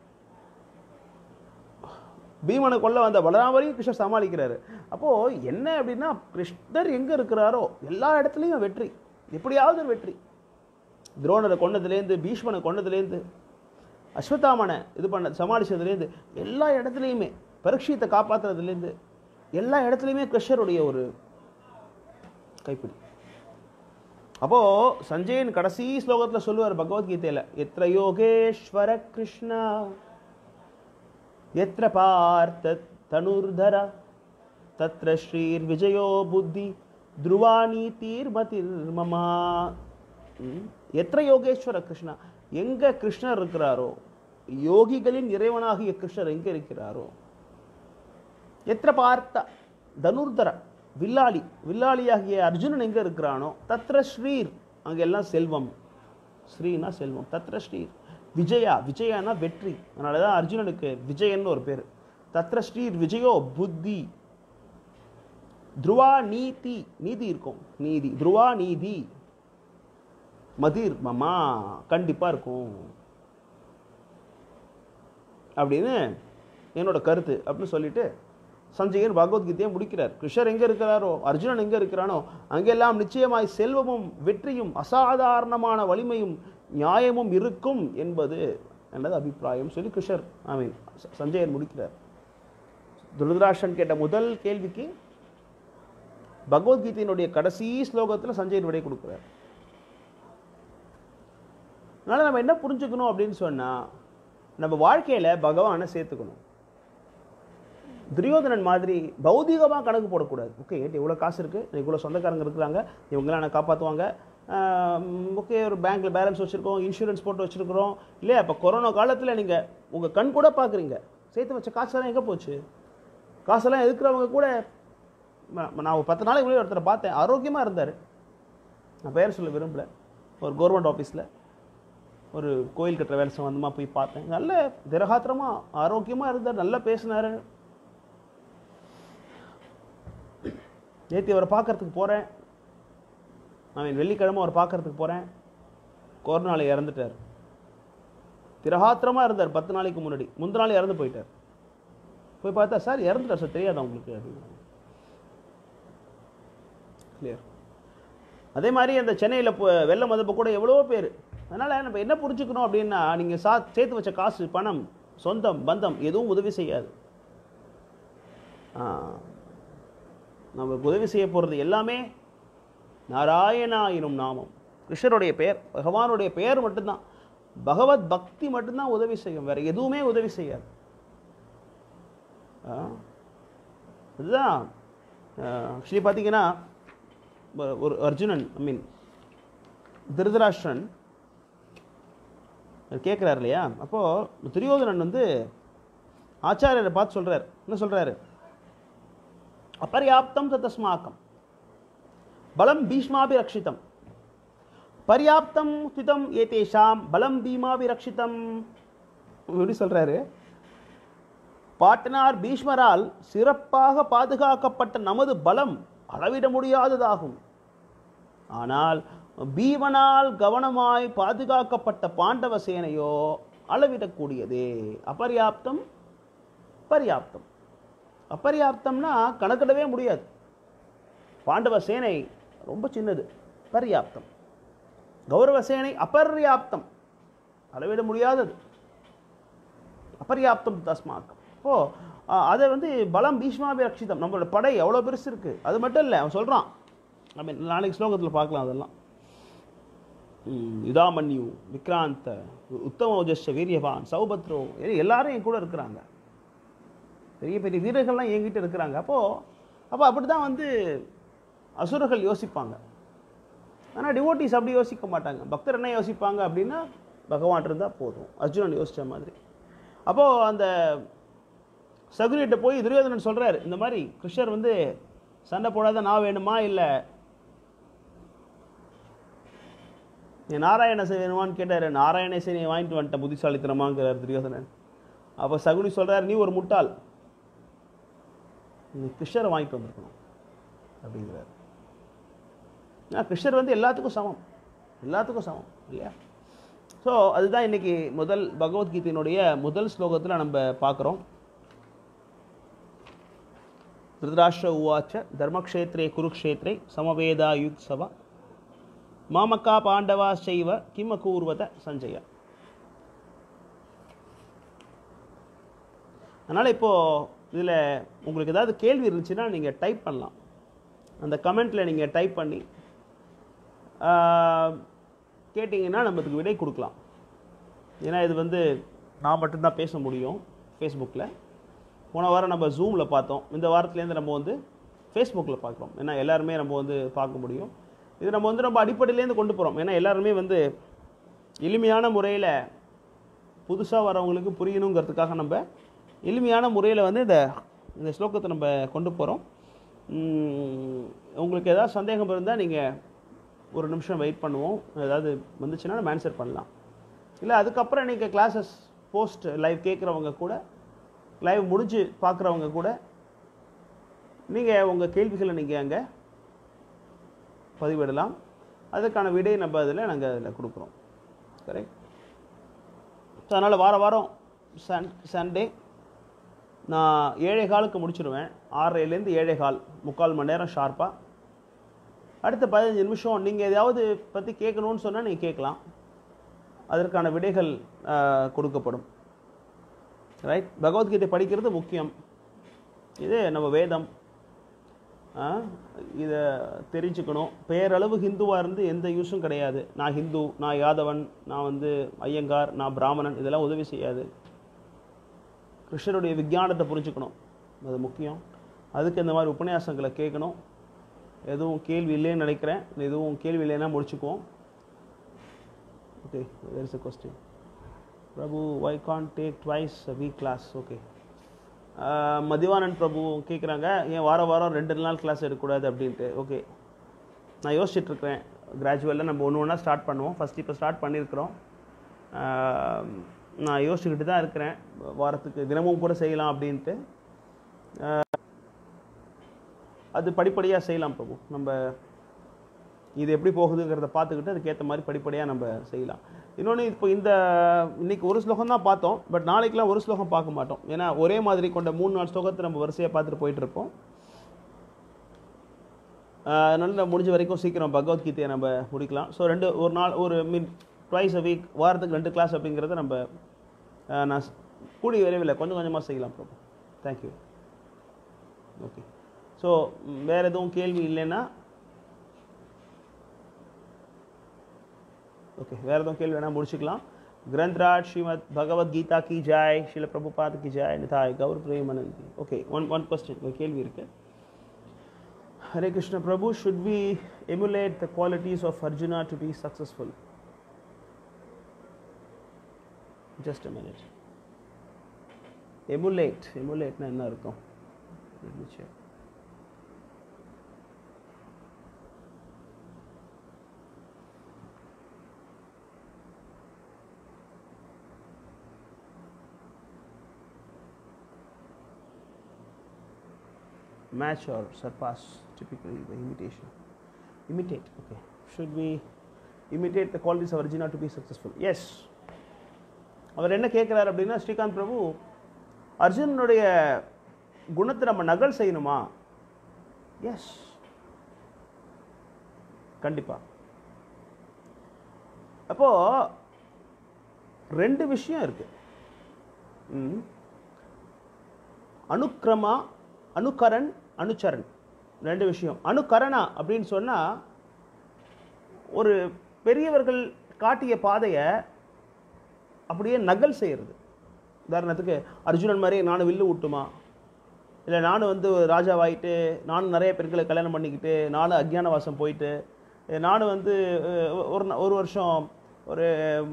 பீமனை கொல்ல வந்த பலராமரையும் கிருஷ்ணர் சமாளிக்கிறாரு அப்போது என்ன அப்படின்னா கிருஷ்ணர் எங்கே இருக்கிறாரோ எல்லா இடத்துலையும் வெற்றி எப்படியாவது ஒரு வெற்றி துரோணரை கொண்டதுலேருந்து பீஷ்மனை கொண்டதுலேருந்து அஸ்வத்தாமனை இது பண்ண சமாளிச்சதுலேருந்து எல்லா இடத்துலையுமே பரீட்சியத்தை காப்பாற்றுறதுலேருந்து எல்லா இடத்துலையுமே கிருஷ்ணருடைய ஒரு கைப்பிடி அப்போ சஞ்சயன் கடைசி ஸ்லோகத்தில் சொல்லுவார் பகவத்கீதையில் எத்திர யோகேஸ்வர கிருஷ்ணா எத்திர பார்த்த தனுர்தர தத்ர ஸ்ரீர் விஜயோ புத்தி துருவாணி தீர்மதிர் மமா ம். எத்திர யோகேஸ்வர கிருஷ்ணா எங்க கிருஷ்ணர் இருக்கிறாரோ யோகிகளின் இறைவனாகிய கிருஷ்ணர் எங்க இருக்கிறாரோ எத்திர பார்த்த தனுர்தர வில்லாளி வில்லாளியாகிய அர்ஜுனன் எங்க இருக்கிறானோ தத்ர ஸ்ரீர் அங்க எல்லாம் செல்வம் ஸ்ரீனா செல்வம் தத்ர ஸ்ரீர் விஜயா விஜயானா வெற்றி அதனால தான் அர்ஜுனனுக்கு விஜயன்னு ஒரு பேர் தத்ர ஸ்ரீர் விஜயோ புத்தி துருவா நீதி நீதி இருக்கும் நீதி துருவா நீதி மதிர் மமா கண்டிப்பா இருக்கும் அப்படின்னு என்னோட கருத்து அப்படின்னு சொல்லிட்டு சஞ்சயன் பகவத்கீதையை முடிக்கிறார் கிருஷ்ணர் எங்க இருக்கிறாரோ அர்ஜுனன் எங்க இருக்கிறானோ அங்கெல்லாம் நிச்சயமாய் செல்வமும் வெற்றியும் அசாதாரணமான வலிமையும் நியாயமும் இருக்கும் என்பது எனது அபிப்பிராயம் சொல்லி கிருஷ்ணர் ஐ மீன் சஞ்சயன் முடிக்கிறார் துருதராஷ்டன் கேட்ட முதல் கேள்விக்கு பகவத்கீதையினுடைய கடைசி ஸ்லோகத்தில் சஞ்சயன் விடை கொடுக்கிறார் அதனால் நம்ம என்ன புரிஞ்சுக்கணும் அப்படின்னு சொன்னால் நம்ம வாழ்க்கையில் பகவானை சேர்த்துக்கணும் துரியோதனன் மாதிரி பௌதிகமாக கணக்கு போடக்கூடாது ஓகே இவ்வளோ காசு இருக்குது இவ்வளோ சொந்தக்காரங்க இருக்கிறாங்க இவங்கெல்லாம் என்னை காப்பாற்றுவாங்க ஓகே ஒரு பேங்க்கில் பேலன்ஸ் வச்சுருக்கோம் இன்சூரன்ஸ் போட்டு வச்சுருக்கிறோம் இல்லையா இப்போ கொரோனா காலத்தில் நீங்கள் உங்கள் கண் கூட பார்க்குறீங்க சேர்த்து வச்ச காசெல்லாம் எங்கே போச்சு காசெல்லாம் எதுக்குறவங்க கூட ம- நான் ஒரு பத்து நாளைக்கு முன்னாடி ஒருத்தரை பார்த்தேன் ஆரோக்கியமாக இருந்தார் நான் பெயர் சொல்ல விரும்பல ஒரு கவர்மெண்ட் ஆஃபீஸில் ஒரு கோயில் கட்டுற வேலை சம்மந்தமாக போய் பார்த்தேன் நல்ல திரகாத்திரமாக ஆரோக்கியமாக இருந்தார் நல்லா பேசினார் நேற்று அவரை பார்க்கறதுக்கு போகிறேன் நான் வெள்ளிக்கிழமை அவரை பார்க்கறதுக்கு போகிறேன் கொரோனாவில் இறந்துட்டார் திரகாத்திரமாக இருந்தார் பத்து நாளைக்கு முன்னாடி முந்தின நாள் இறந்து போயிட்டார் போய் பார்த்தா சார் இறந்துட்டார் சார் தெரியாதா உங்களுக்கு அப்படின்னு கிளியர் அதே மாதிரி அந்த சென்னையில் வெள்ளம் வந்தப்போ கூட எவ்வளோ பேர் அதனால் நம்ம என்ன புரிஞ்சுக்கணும் அப்படின்னா நீங்கள் சா சேர்த்து வச்ச காசு பணம் சொந்தம் பந்தம் எதுவும் உதவி செய்யாது ஆ, நமக்கு உதவி செய்ய போகிறது எல்லாமே நாராயணா எனும் நாமம் கிருஷ்ணருடைய பெயர் பகவானுடைய பெயர் மட்டும்தான் பகவத் பக்தி மட்டும்தான் உதவி செய்யும் வேற எதுவுமே உதவி செய்யாது ஆ, அதுதான் ஆக்சுவலி பார்த்தீங்கன்னா ஒரு- ஒரு அர்ஜுனன் ஐ மீன் திருதராஷ்டிரன் கேட்குறாரு இல்லையா அப்போது துரியோதனன் வந்து ஆச்சாரியரை பார்த்து சொல்றார் என்ன சொல்றாரு அபர்யாப்தம் தஸ்மாக்கம் பலம் பீஷ்மாபி ரக்ஷிதம் பர்யாப்தம் ஸ்திதம் ஏதேஷாம் பலம் பீமாபி ரக்ஷிதம் எப்படி சொல்றாரு பாட்டனார் பீஷ்மரால் சிறப்பாக பாதுகாக்கப்பட்ட நமது பலம் அளவிட முடியாததாகும் ஆனால் பீமனால் கவனமாய் பாதுகாக்கப்பட்ட பாண்டவ சேனையோ அளவிடக்கூடியதே அபர்யாப்தம் பர்யாப்தம் அபர்யாப்தம்னா கணக்கிடவே முடியாது பாண்டவ சேனை ரொம்ப சின்னது பர்யாப்தம் கௌரவ சேனை அபர்யாப்தம் அளவிட முடியாதது அபர்யாப்தம் தஸ்மாக்கம் இப்போ அஹ், அதை வந்து பலம் பீஷ்மாபி ரட்சிதம் நம்மளோட படை எவ்வளோ பெருசு இருக்கு அது மட்டும் இல்லை அவன் சொல்கிறான் ஐ மீன் நாளைக்கு ஸ்லோகத்தில் பார்க்கலாம் அதெல்லாம் ம், யுதாமன்யு விக்ராந்த உத்தம ஓஜஸ்ஸ வீரியவான் சௌபத்ரோ எ- எல்லாரும் என் கூட இருக்கிறாங்க பெரிய பெரிய வீரர்கள்லாம் என்கிட்ட இருக்கிறாங்க அப்போது அப்போ அப்படி தான் வந்து அசுரர்கள் யோசிப்பாங்க ஆனால் டிவோட்டிஸ் அப்படி யோசிக்க மாட்டாங்க பக்தர் என்ன யோசிப்பாங்க அப்படின்னா பகவான் இருந்தால் போதும் அர்ஜுனன் யோசிச்ச மாதிரி அப்போது அந்த சகுனிகிட்ட போய் துரியோதனன் சொல்றாரு இந்த மாதிரி கிருஷ்ணர் வந்து சண்டை போடாத நான் வேணுமா இல்லை நீ நாராயண சேவை வேணுமான்னு கேட்டார் நாராயண சேனையை வாங்கிட்டு வந்துட்ட புத்திசாலித்தனமாங்கிறார் துரியோதனன் அப்போ சகுனி சொல்றாரு நீ ஒரு முட்டாள் நீ கிருஷ்ணரை வாங்கிட்டு வந்திருக்கணும் அப்படிங்கிறார் ஏன்னா கிருஷ்ணர் வந்து எல்லாத்துக்கும் சமம் எல்லாத்துக்கும் சமம் இல்லையா ஸோ அதுதான் இன்னைக்கு முதல் பகவத்கீதையினுடைய முதல் ஸ்லோகத்தில் நம்ம பார்க்குறோம் திருதராஷ்டிர உவாச்ச தர்மக்ஷேத்ரே குருக்ஷேத்ரே சமவேதாயுக் சபா மாமக்கா பாண்டவா செய்வ கிம் அகூர்வத சஞ்சய அதனால் இப்போது இதில் உங்களுக்கு ஏதாவது கேள்வி இருந்துச்சுன்னா நீங்கள் டைப் பண்ணலாம் அந்த கமெண்ட்டில் நீங்கள் டைப் பண்ணி ஆஹ், கேட்டிங்கன்னா நம்ம இதுக்கு விடை கொடுக்கலாம் ஏன்னா இது வந்து நான் மட்டும்தான் பேச முடியும் ஃபேஸ்புக்கில் போன வாரம் நம்ம ஜூமில் பார்த்தோம் இந்த வாரத்துலேருந்து நம்ம வந்து ஃபேஸ்புக்கில் பார்க்குறோம் ஏன்னா எல்லாருமே நம்ம வந்து பார்க்க முடியும் இது நம்ம வந்து நம்ம அடிப்படையிலேருந்து கொண்டு போகிறோம் ஏன்னா எல்லாருமே வந்து எளிமையான முறையில் புதுசாக வரவங்களுக்கு புரியணுங்கிறதுக்காக நம்ம எளிமையான முறையில் வந்து இந்த இந்த ஸ்லோகத்தை நம்ம கொண்டு போகிறோம் உங்களுக்கு ஏதாவது சந்தேகம் இருந்தால் நீங்கள் ஒரு நிமிஷம் வெயிட் பண்ணுவோம் ஏதாவது வந்துச்சுன்னா நம்ம ஆன்சர் பண்ணலாம் இல்லை அதுக்கப்புறம் நீங்கள் கிளாஸஸ் போஸ்ட் லைவ் கேட்குறவங்க கூட லைவ் முடிஞ்சு பார்க்குறவங்க கூட நீங்கள் உங்கள் கேள்விகளை நீங்கள் அங்கே பதிவிடலாம் அதுக்கான விடை நம்ம அதில் நாங்கள் அதில் கொடுக்குறோம் கரெக்ட் ஸோ அதனால் வார வாரம் சன் சண்டே நான் ஏழை காலுக்கு முடிச்சிடுவேன் ஆறரைலேருந்து ஏழை கால் முக்கால் மணி நேரம் ஷார்ப்பாக அடுத்த பதினஞ்சு நிமிஷம் நீங்கள் எதாவது பற்றி கேட்கணும்னு சொன்னால் நீங்கள் கேட்கலாம் அதற்கான விடைகள் ஆஹ், கொடுக்கப்படும் ரைட் பகவத்கீதை படிக்கிறது முக்கியம் இது நம்ம வேதம் இதை தெரிஞ்சுக்கணும் பேரளவு ஹிந்துவாக இருந்து எந்த யூஸும் கிடையாது நான் ஹிந்து நான் யாதவன் நான் வந்து ஐயங்கார் நான் பிராமணன் இதெல்லாம் உதவி செய்யாது கிருஷ்ணருடைய விஞ்ஞானத்தை புரிஞ்சுக்கணும் அது முக்கியம் அதுக்கு இந்த மாதிரி உபன்யாசங்களை கேட்கணும் எதுவும் கேள்வி இல்லைன்னு நினைக்கிறேன் எதுவும் கேள்வி இல்லைன்னா முடிச்சுக்குவோம் okay there is a question Prabhu why can't take twice a week class okay Mathivanan Prabhu கேட்குறாங்க ஏன் வாரம் வாரம் ரெண்டு நாள் கிளாஸ் எடுக்கக்கூடாது அப்படின்ட்டு ஓகே நான் யோசிச்சுட்டு இருக்கிறேன் கிராஜுவலாக நம்ம ஒன்று ஒன்றா ஸ்டார்ட் பண்ணுவோம் ஃபஸ்ட் இப்போ ஸ்டார்ட் பண்ணியிருக்கிறோம் ஆஹ், நான் யோசிச்சுக்கிட்டு தான் இருக்கிறேன் வாரத்துக்கு தினமும் கூட செய்யலாம் அப்படின்ட்டு ஆஹ், அது படிப்படியாக செய்யலாம் பிரபு நம்ம இது எப்படி போகுதுங்கிறத பார்த்துக்கிட்டு அதுக்கேற்ற மாதிரி படிப்படியாக நம்ம செய்யலாம் இன்னொன்று இப்போ இந்த இன்னைக்கு ஒரு ஸ்லோகம் தான் பார்த்தோம் பட் நாளைக்கெலாம் ஒரு ஸ்லோகம் பார்க்க மாட்டோம் ஏன்னா ஒரே மாதிரி கொண்ட மூணு நாலு ஸ்லோகத்தை நம்ம வரிசையாக பார்த்துட்டு போயிட்டு இருப்போம் ஆஹ் அதனால நம்ம முடிஞ்ச வரைக்கும் சீக்கிரம் பகவத்கீதையை நம்ம முடிக்கலாம் ஸோ ரெண்டு ஒரு நாள் ஒரு மீன் ட்வைஸ் அ வீக் வாரத்துக்கு ரெண்டு கிளாஸ் அப்படிங்கிறத நம்ம ஆஹ் நான் ஸ்- கூடிய விரைவில் கொஞ்சம் கொஞ்சமாக செய்யலாம் பிரபு தேங்க்யூ ஓகே ஸோ வேறு எதுவும் கேள்வி இல்லைன்னா ஓகே வேறு எதுவும் கேள்வி வேணால் முடிச்சுக்கலாம் கிரந்த்ராட் ஸ்ரீமத் பகவத்கீதா கி ஜாய் ஸ்ரீல பிரபுபாத் கி ஜாய் நிதாய் கௌர் பிரேமனந்தி ஓகே ஒன் ஒன் கொஸ்டின் ஒரு கேள்வி இருக்கு Hare Krishna Prabhu should we emulate the qualities of Arjuna to be successful just a minute emulate எமுலேட்னா என்ன இருக்கும் Let me check. match or surpass typically the imitation imitate okay should we imitate the qualities of arjuna to be successful yes அவர் என்ன கேட்குறாரு அப்படின்னா ஸ்ரீகாந்த் பிரபு அர்ஜுனனுடைய குணத்தை நம்ம நகல் செய்யணுமா எஸ் கண்டிப்பா அப்போ ரெண்டு விஷயம் இருக்கு ம் அனுக்கிரமா அனுகரன் அனுச்சரன் ரெண்டு விஷயம் அனுகரணா அப்படின்னு சொன்னால் ஒரு பெரியவர்கள் காட்டிய பாதையை அப்படியே நகல் செய்கிறது உதாரணத்துக்கு அர்ஜுனன் மாதிரி நானும் வில்லு விட்டுமா இல்லை நானும் வந்து ராஜாவாயிட்டு நானும் நிறைய பெண்களை கல்யாணம் பண்ணிக்கிட்டு நானும் அக்ஞானவாசம் போயிட்டு அஹ் நானும் வந்து அஹ், ஒரு நா- ஒரு வருஷம் ஒரு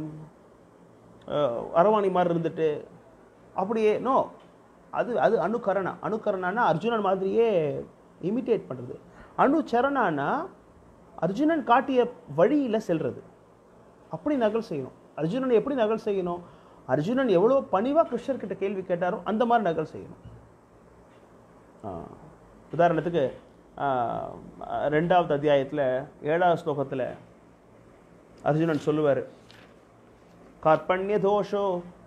அஹ், அரவாணி மாதிரி இருந்துட்டு அப்படியே நோ அது அது அணுகரணா அணுகரணான்னா அர்ஜுனன் மாதிரியே இமிட்டேட் பண்ணுறது அணுச்சரணானா அர்ஜுனன் காட்டிய வழியில் செல்றது அப்படி நகல் செய்யணும் அர்ஜுனன் எப்படி நகல் செய்யணும் அர்ஜுனன் எவ்வளோ பணிவாக கிருஷ்ணர்கிட்ட கேள்வி கேட்டாரோ அந்த மாதிரி நகல் செய்யணும் ஆ. உதாரணத்துக்கு ஆஹ், ரெண்டாவது அத்தியாயத்தில் ஏழாவது ஸ்லோகத்தில் அர்ஜுனன் சொல்லுவார் கார்பண்ய தோஷோ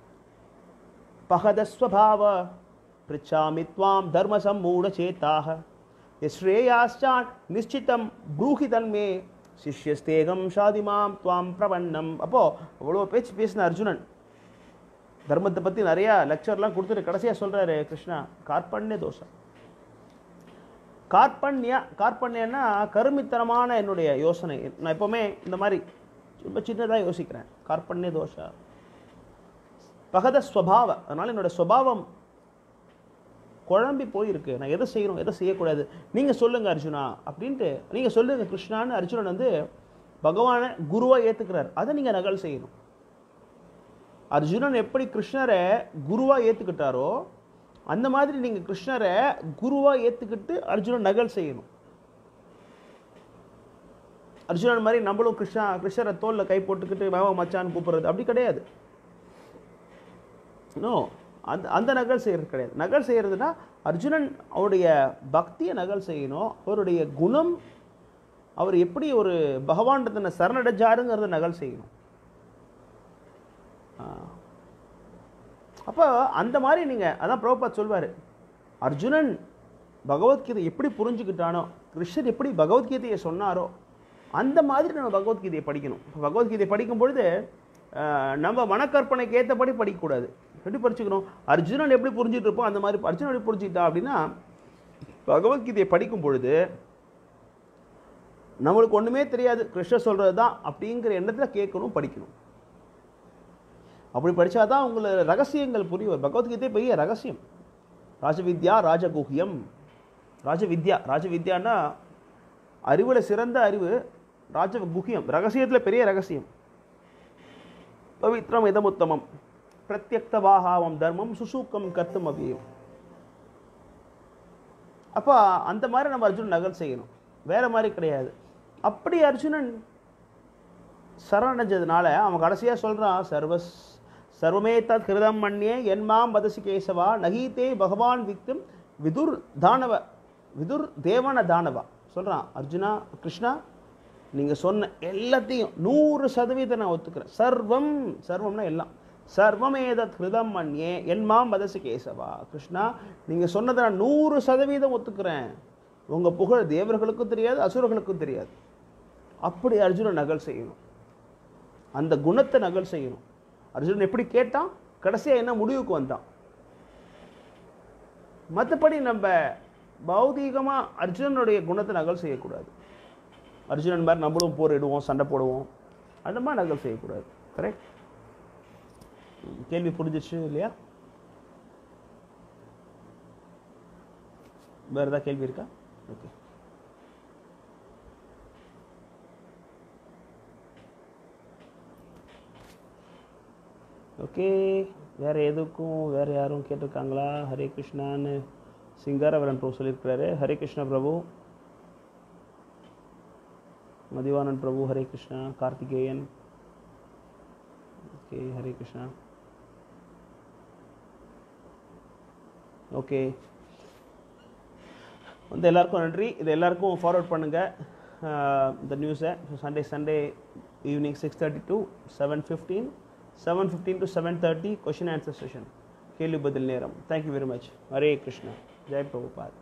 பகதஸ்வபாவ பிரிச்சாமி துவாம் தர்ம சம்மூட சேத்தாக ஸ்ரேயாச்சான் நிச்சிதம் ப்ரூஹி தன்மே சிஷ்யஸ்தேகம் ஷாதிமாம் துவாம் பிரபன்னம் அப்போ அவ்வளோ பேச்சு பேசின அர்ஜுனன் தர்மத்தை பற்றி நிறையா லெக்சர்லாம் கொடுத்துட்டு கடைசியாக சொல்கிறாரு கிருஷ்ணா கார்பண்ய தோஷம் கார்பண்யா கார்பண்யன்னா கருமித்தனமான என்னுடைய யோசனை நான் எப்போவுமே இந்த மாதிரி ரொம்ப சின்னதாக யோசிக்கிறேன் கார்பண்ய தோஷா பகத ஸ்வபாவ அதனால் என்னோட சுபாவம் குழம்பி போயிருக்கு நான் எதை செய்யணும் எதை செய்யக்கூடாது நீங்கள் சொல்லுங்கள் அர்ஜுனா அப்படின்ட்டு நீங்கள் சொல்லுங்கள் கிருஷ்ணான்னு அர்ஜுனன் வந்து பகவானை குருவாக ஏற்றுக்கிறார் அதை நீங்கள் நகல் செய்யணும் அர்ஜுனன் எப்படி கிருஷ்ணரை குருவாக ஏற்றுக்கிட்டாரோ அந்த மாதிரி நீங்கள் கிருஷ்ணரை குருவாக ஏற்றுக்கிட்டு அர்ஜுனன் நகல் செய்யணும் அர்ஜுனன் மாதிரி நம்மளும் கிருஷ்ணா கிருஷ்ணரை தோல்ல கை போட்டுக்கிட்டு மேவ மச்சான்னு கூப்பிடுறது அப்படி கிடையாது நோ அந்த அந்த நகல் செய்கிறது கிடையாது நகல் செய்கிறதுனா அர்ஜுனன் அவருடைய பக்தியை நகல் செய்யணும் அவருடைய குணம் அவர் எப்படி ஒரு பகவான் தன்னை சரணடைஞ்சாருங்கிறத நகல் செய்யணும் அப்போ அந்த மாதிரி நீங்கள் அதான் பிரபுபாத் சொல்வார் அர்ஜுனன் பகவத்கீதை எப்படி புரிஞ்சுக்கிட்டானோ கிருஷ்ணர் எப்படி பகவத்கீதையை சொன்னாரோ அந்த மாதிரி நம்ம பகவத்கீதையை படிக்கணும் இப்ப பகவத்கீதையை படிக்கும் பொழுது ஆஹ், நம்ம மனக்கற்பனைக்கு ஏற்றபடி படிக்கக்கூடாது எப்படி படிச்சுக்கணும் அர்ஜுனன் எப்படி புரிஞ்சுட்டு இருப்போம் அந்த மாதிரி அர்ஜுனன் எப்படி புரிஞ்சுக்கிட்டா அப்படின்னா பகவத்கீதையை படிக்கும் பொழுது நம்மளுக்கு ஒன்றுமே தெரியாது கிருஷ்ணர் சொல்கிறது தான் அப்படிங்கிற எண்ணத்தில் கேட்கணும் படிக்கணும் அப்படி படிச்சாதான் உங்களை ரகசியங்கள் புரியும் ஒரு பகவத்கீதை பெரிய ரகசியம் ராஜவித்யா ராஜகுஹ்யம் ராஜவித்யா ராஜவித்யான்னா அறிவில் சிறந்த அறிவு ராஜகுஹ்யம் ரகசியத்தில் பெரிய ரகசியம் பவித்ரம் இதமுத்தமம் பிரத்யக்தவாகாவம் தர்மம் சுசூக்கம் கத்தும் அபியம் அப்போ அந்த மாதிரி நம்ம அர்ஜுனன் நகல் செய்யணும் வேற மாதிரி கிடையாது அப்படி அர்ஜுனன் சரணடைஞ்சதுனால அவன் கடைசியாக சொல்கிறான் சர்வஸ் சர்வமே தத் கிருதம் மண்யே என்மாம் வதசி கேசவா நகீதே பகவான் விக்தும் விதுர் தானவ விதுர் தேவன தானவா சொல்கிறான் அர்ஜுனா கிருஷ்ணா நீங்கள் சொன்ன எல்லாத்தையும் நூறு சதவீதம் நான் ஒத்துக்கிறேன் சர்வம் சர்வம்னா எல்லாம் சர்வமேதத் ஹிருதம் மண்யே என்மாம் வதசி கேசவா கிருஷ்ணா நீங்கள் சொன்னதை நான் நூறு சதவீதம் ஒத்துக்கிறேன் உங்கள் புகழ் தேவர்களுக்கும் தெரியாது அசுரர்களுக்கும் தெரியாது அப்படி அர்ஜுனன் நகல் செய்யணும் அந்த குணத்தை நகல் செய்யணும் அர்ஜுனன் எப்படி கேட்டான் கடைசியாக என்ன முடிவுக்கு வந்தான் மற்றபடி நம்ம பௌதீகமாக அர்ஜுனனுடைய குணத்தை நகல் செய்யக்கூடாது அர்ஜுனன் மாதிரி நம்மளும் போரிடுவோம் சண்டை போடுவோம் அந்த மாதிரி நகல் செய்யக்கூடாது கரெக்ட் கேள்வி புரிஞ்சிச்சு இல்லையா வேறு ஏதாவது கேள்வி இருக்கா ஓகே ஓகே வேறு எதுக்கும் வேறு யாரும் கேட்டிருக்காங்களா ஹரே கிருஷ்ணான்னு சிங்காரவரன் பிரபு சொல்லியிருக்கிறாரு ஹரே கிருஷ்ணா பிரபு மதிவானன் பிரபு ஹரே கிருஷ்ணா கார்த்திகேயன் ஓகே ஹரே கிருஷ்ணா ஓகே வந்து எல்லாருக்கும் நன்றி இது எல்லாருக்கும் ஃபார்வர்ட் பண்ணுங்கள் இந்த நியூஸை Sunday Sunday evening six thirty to seven fifteen seven fifteen to seven thirty question answer session கேள்வி பதில் நேரம் thank you very much Hare Krishna ஜெய் பிரபுபாத்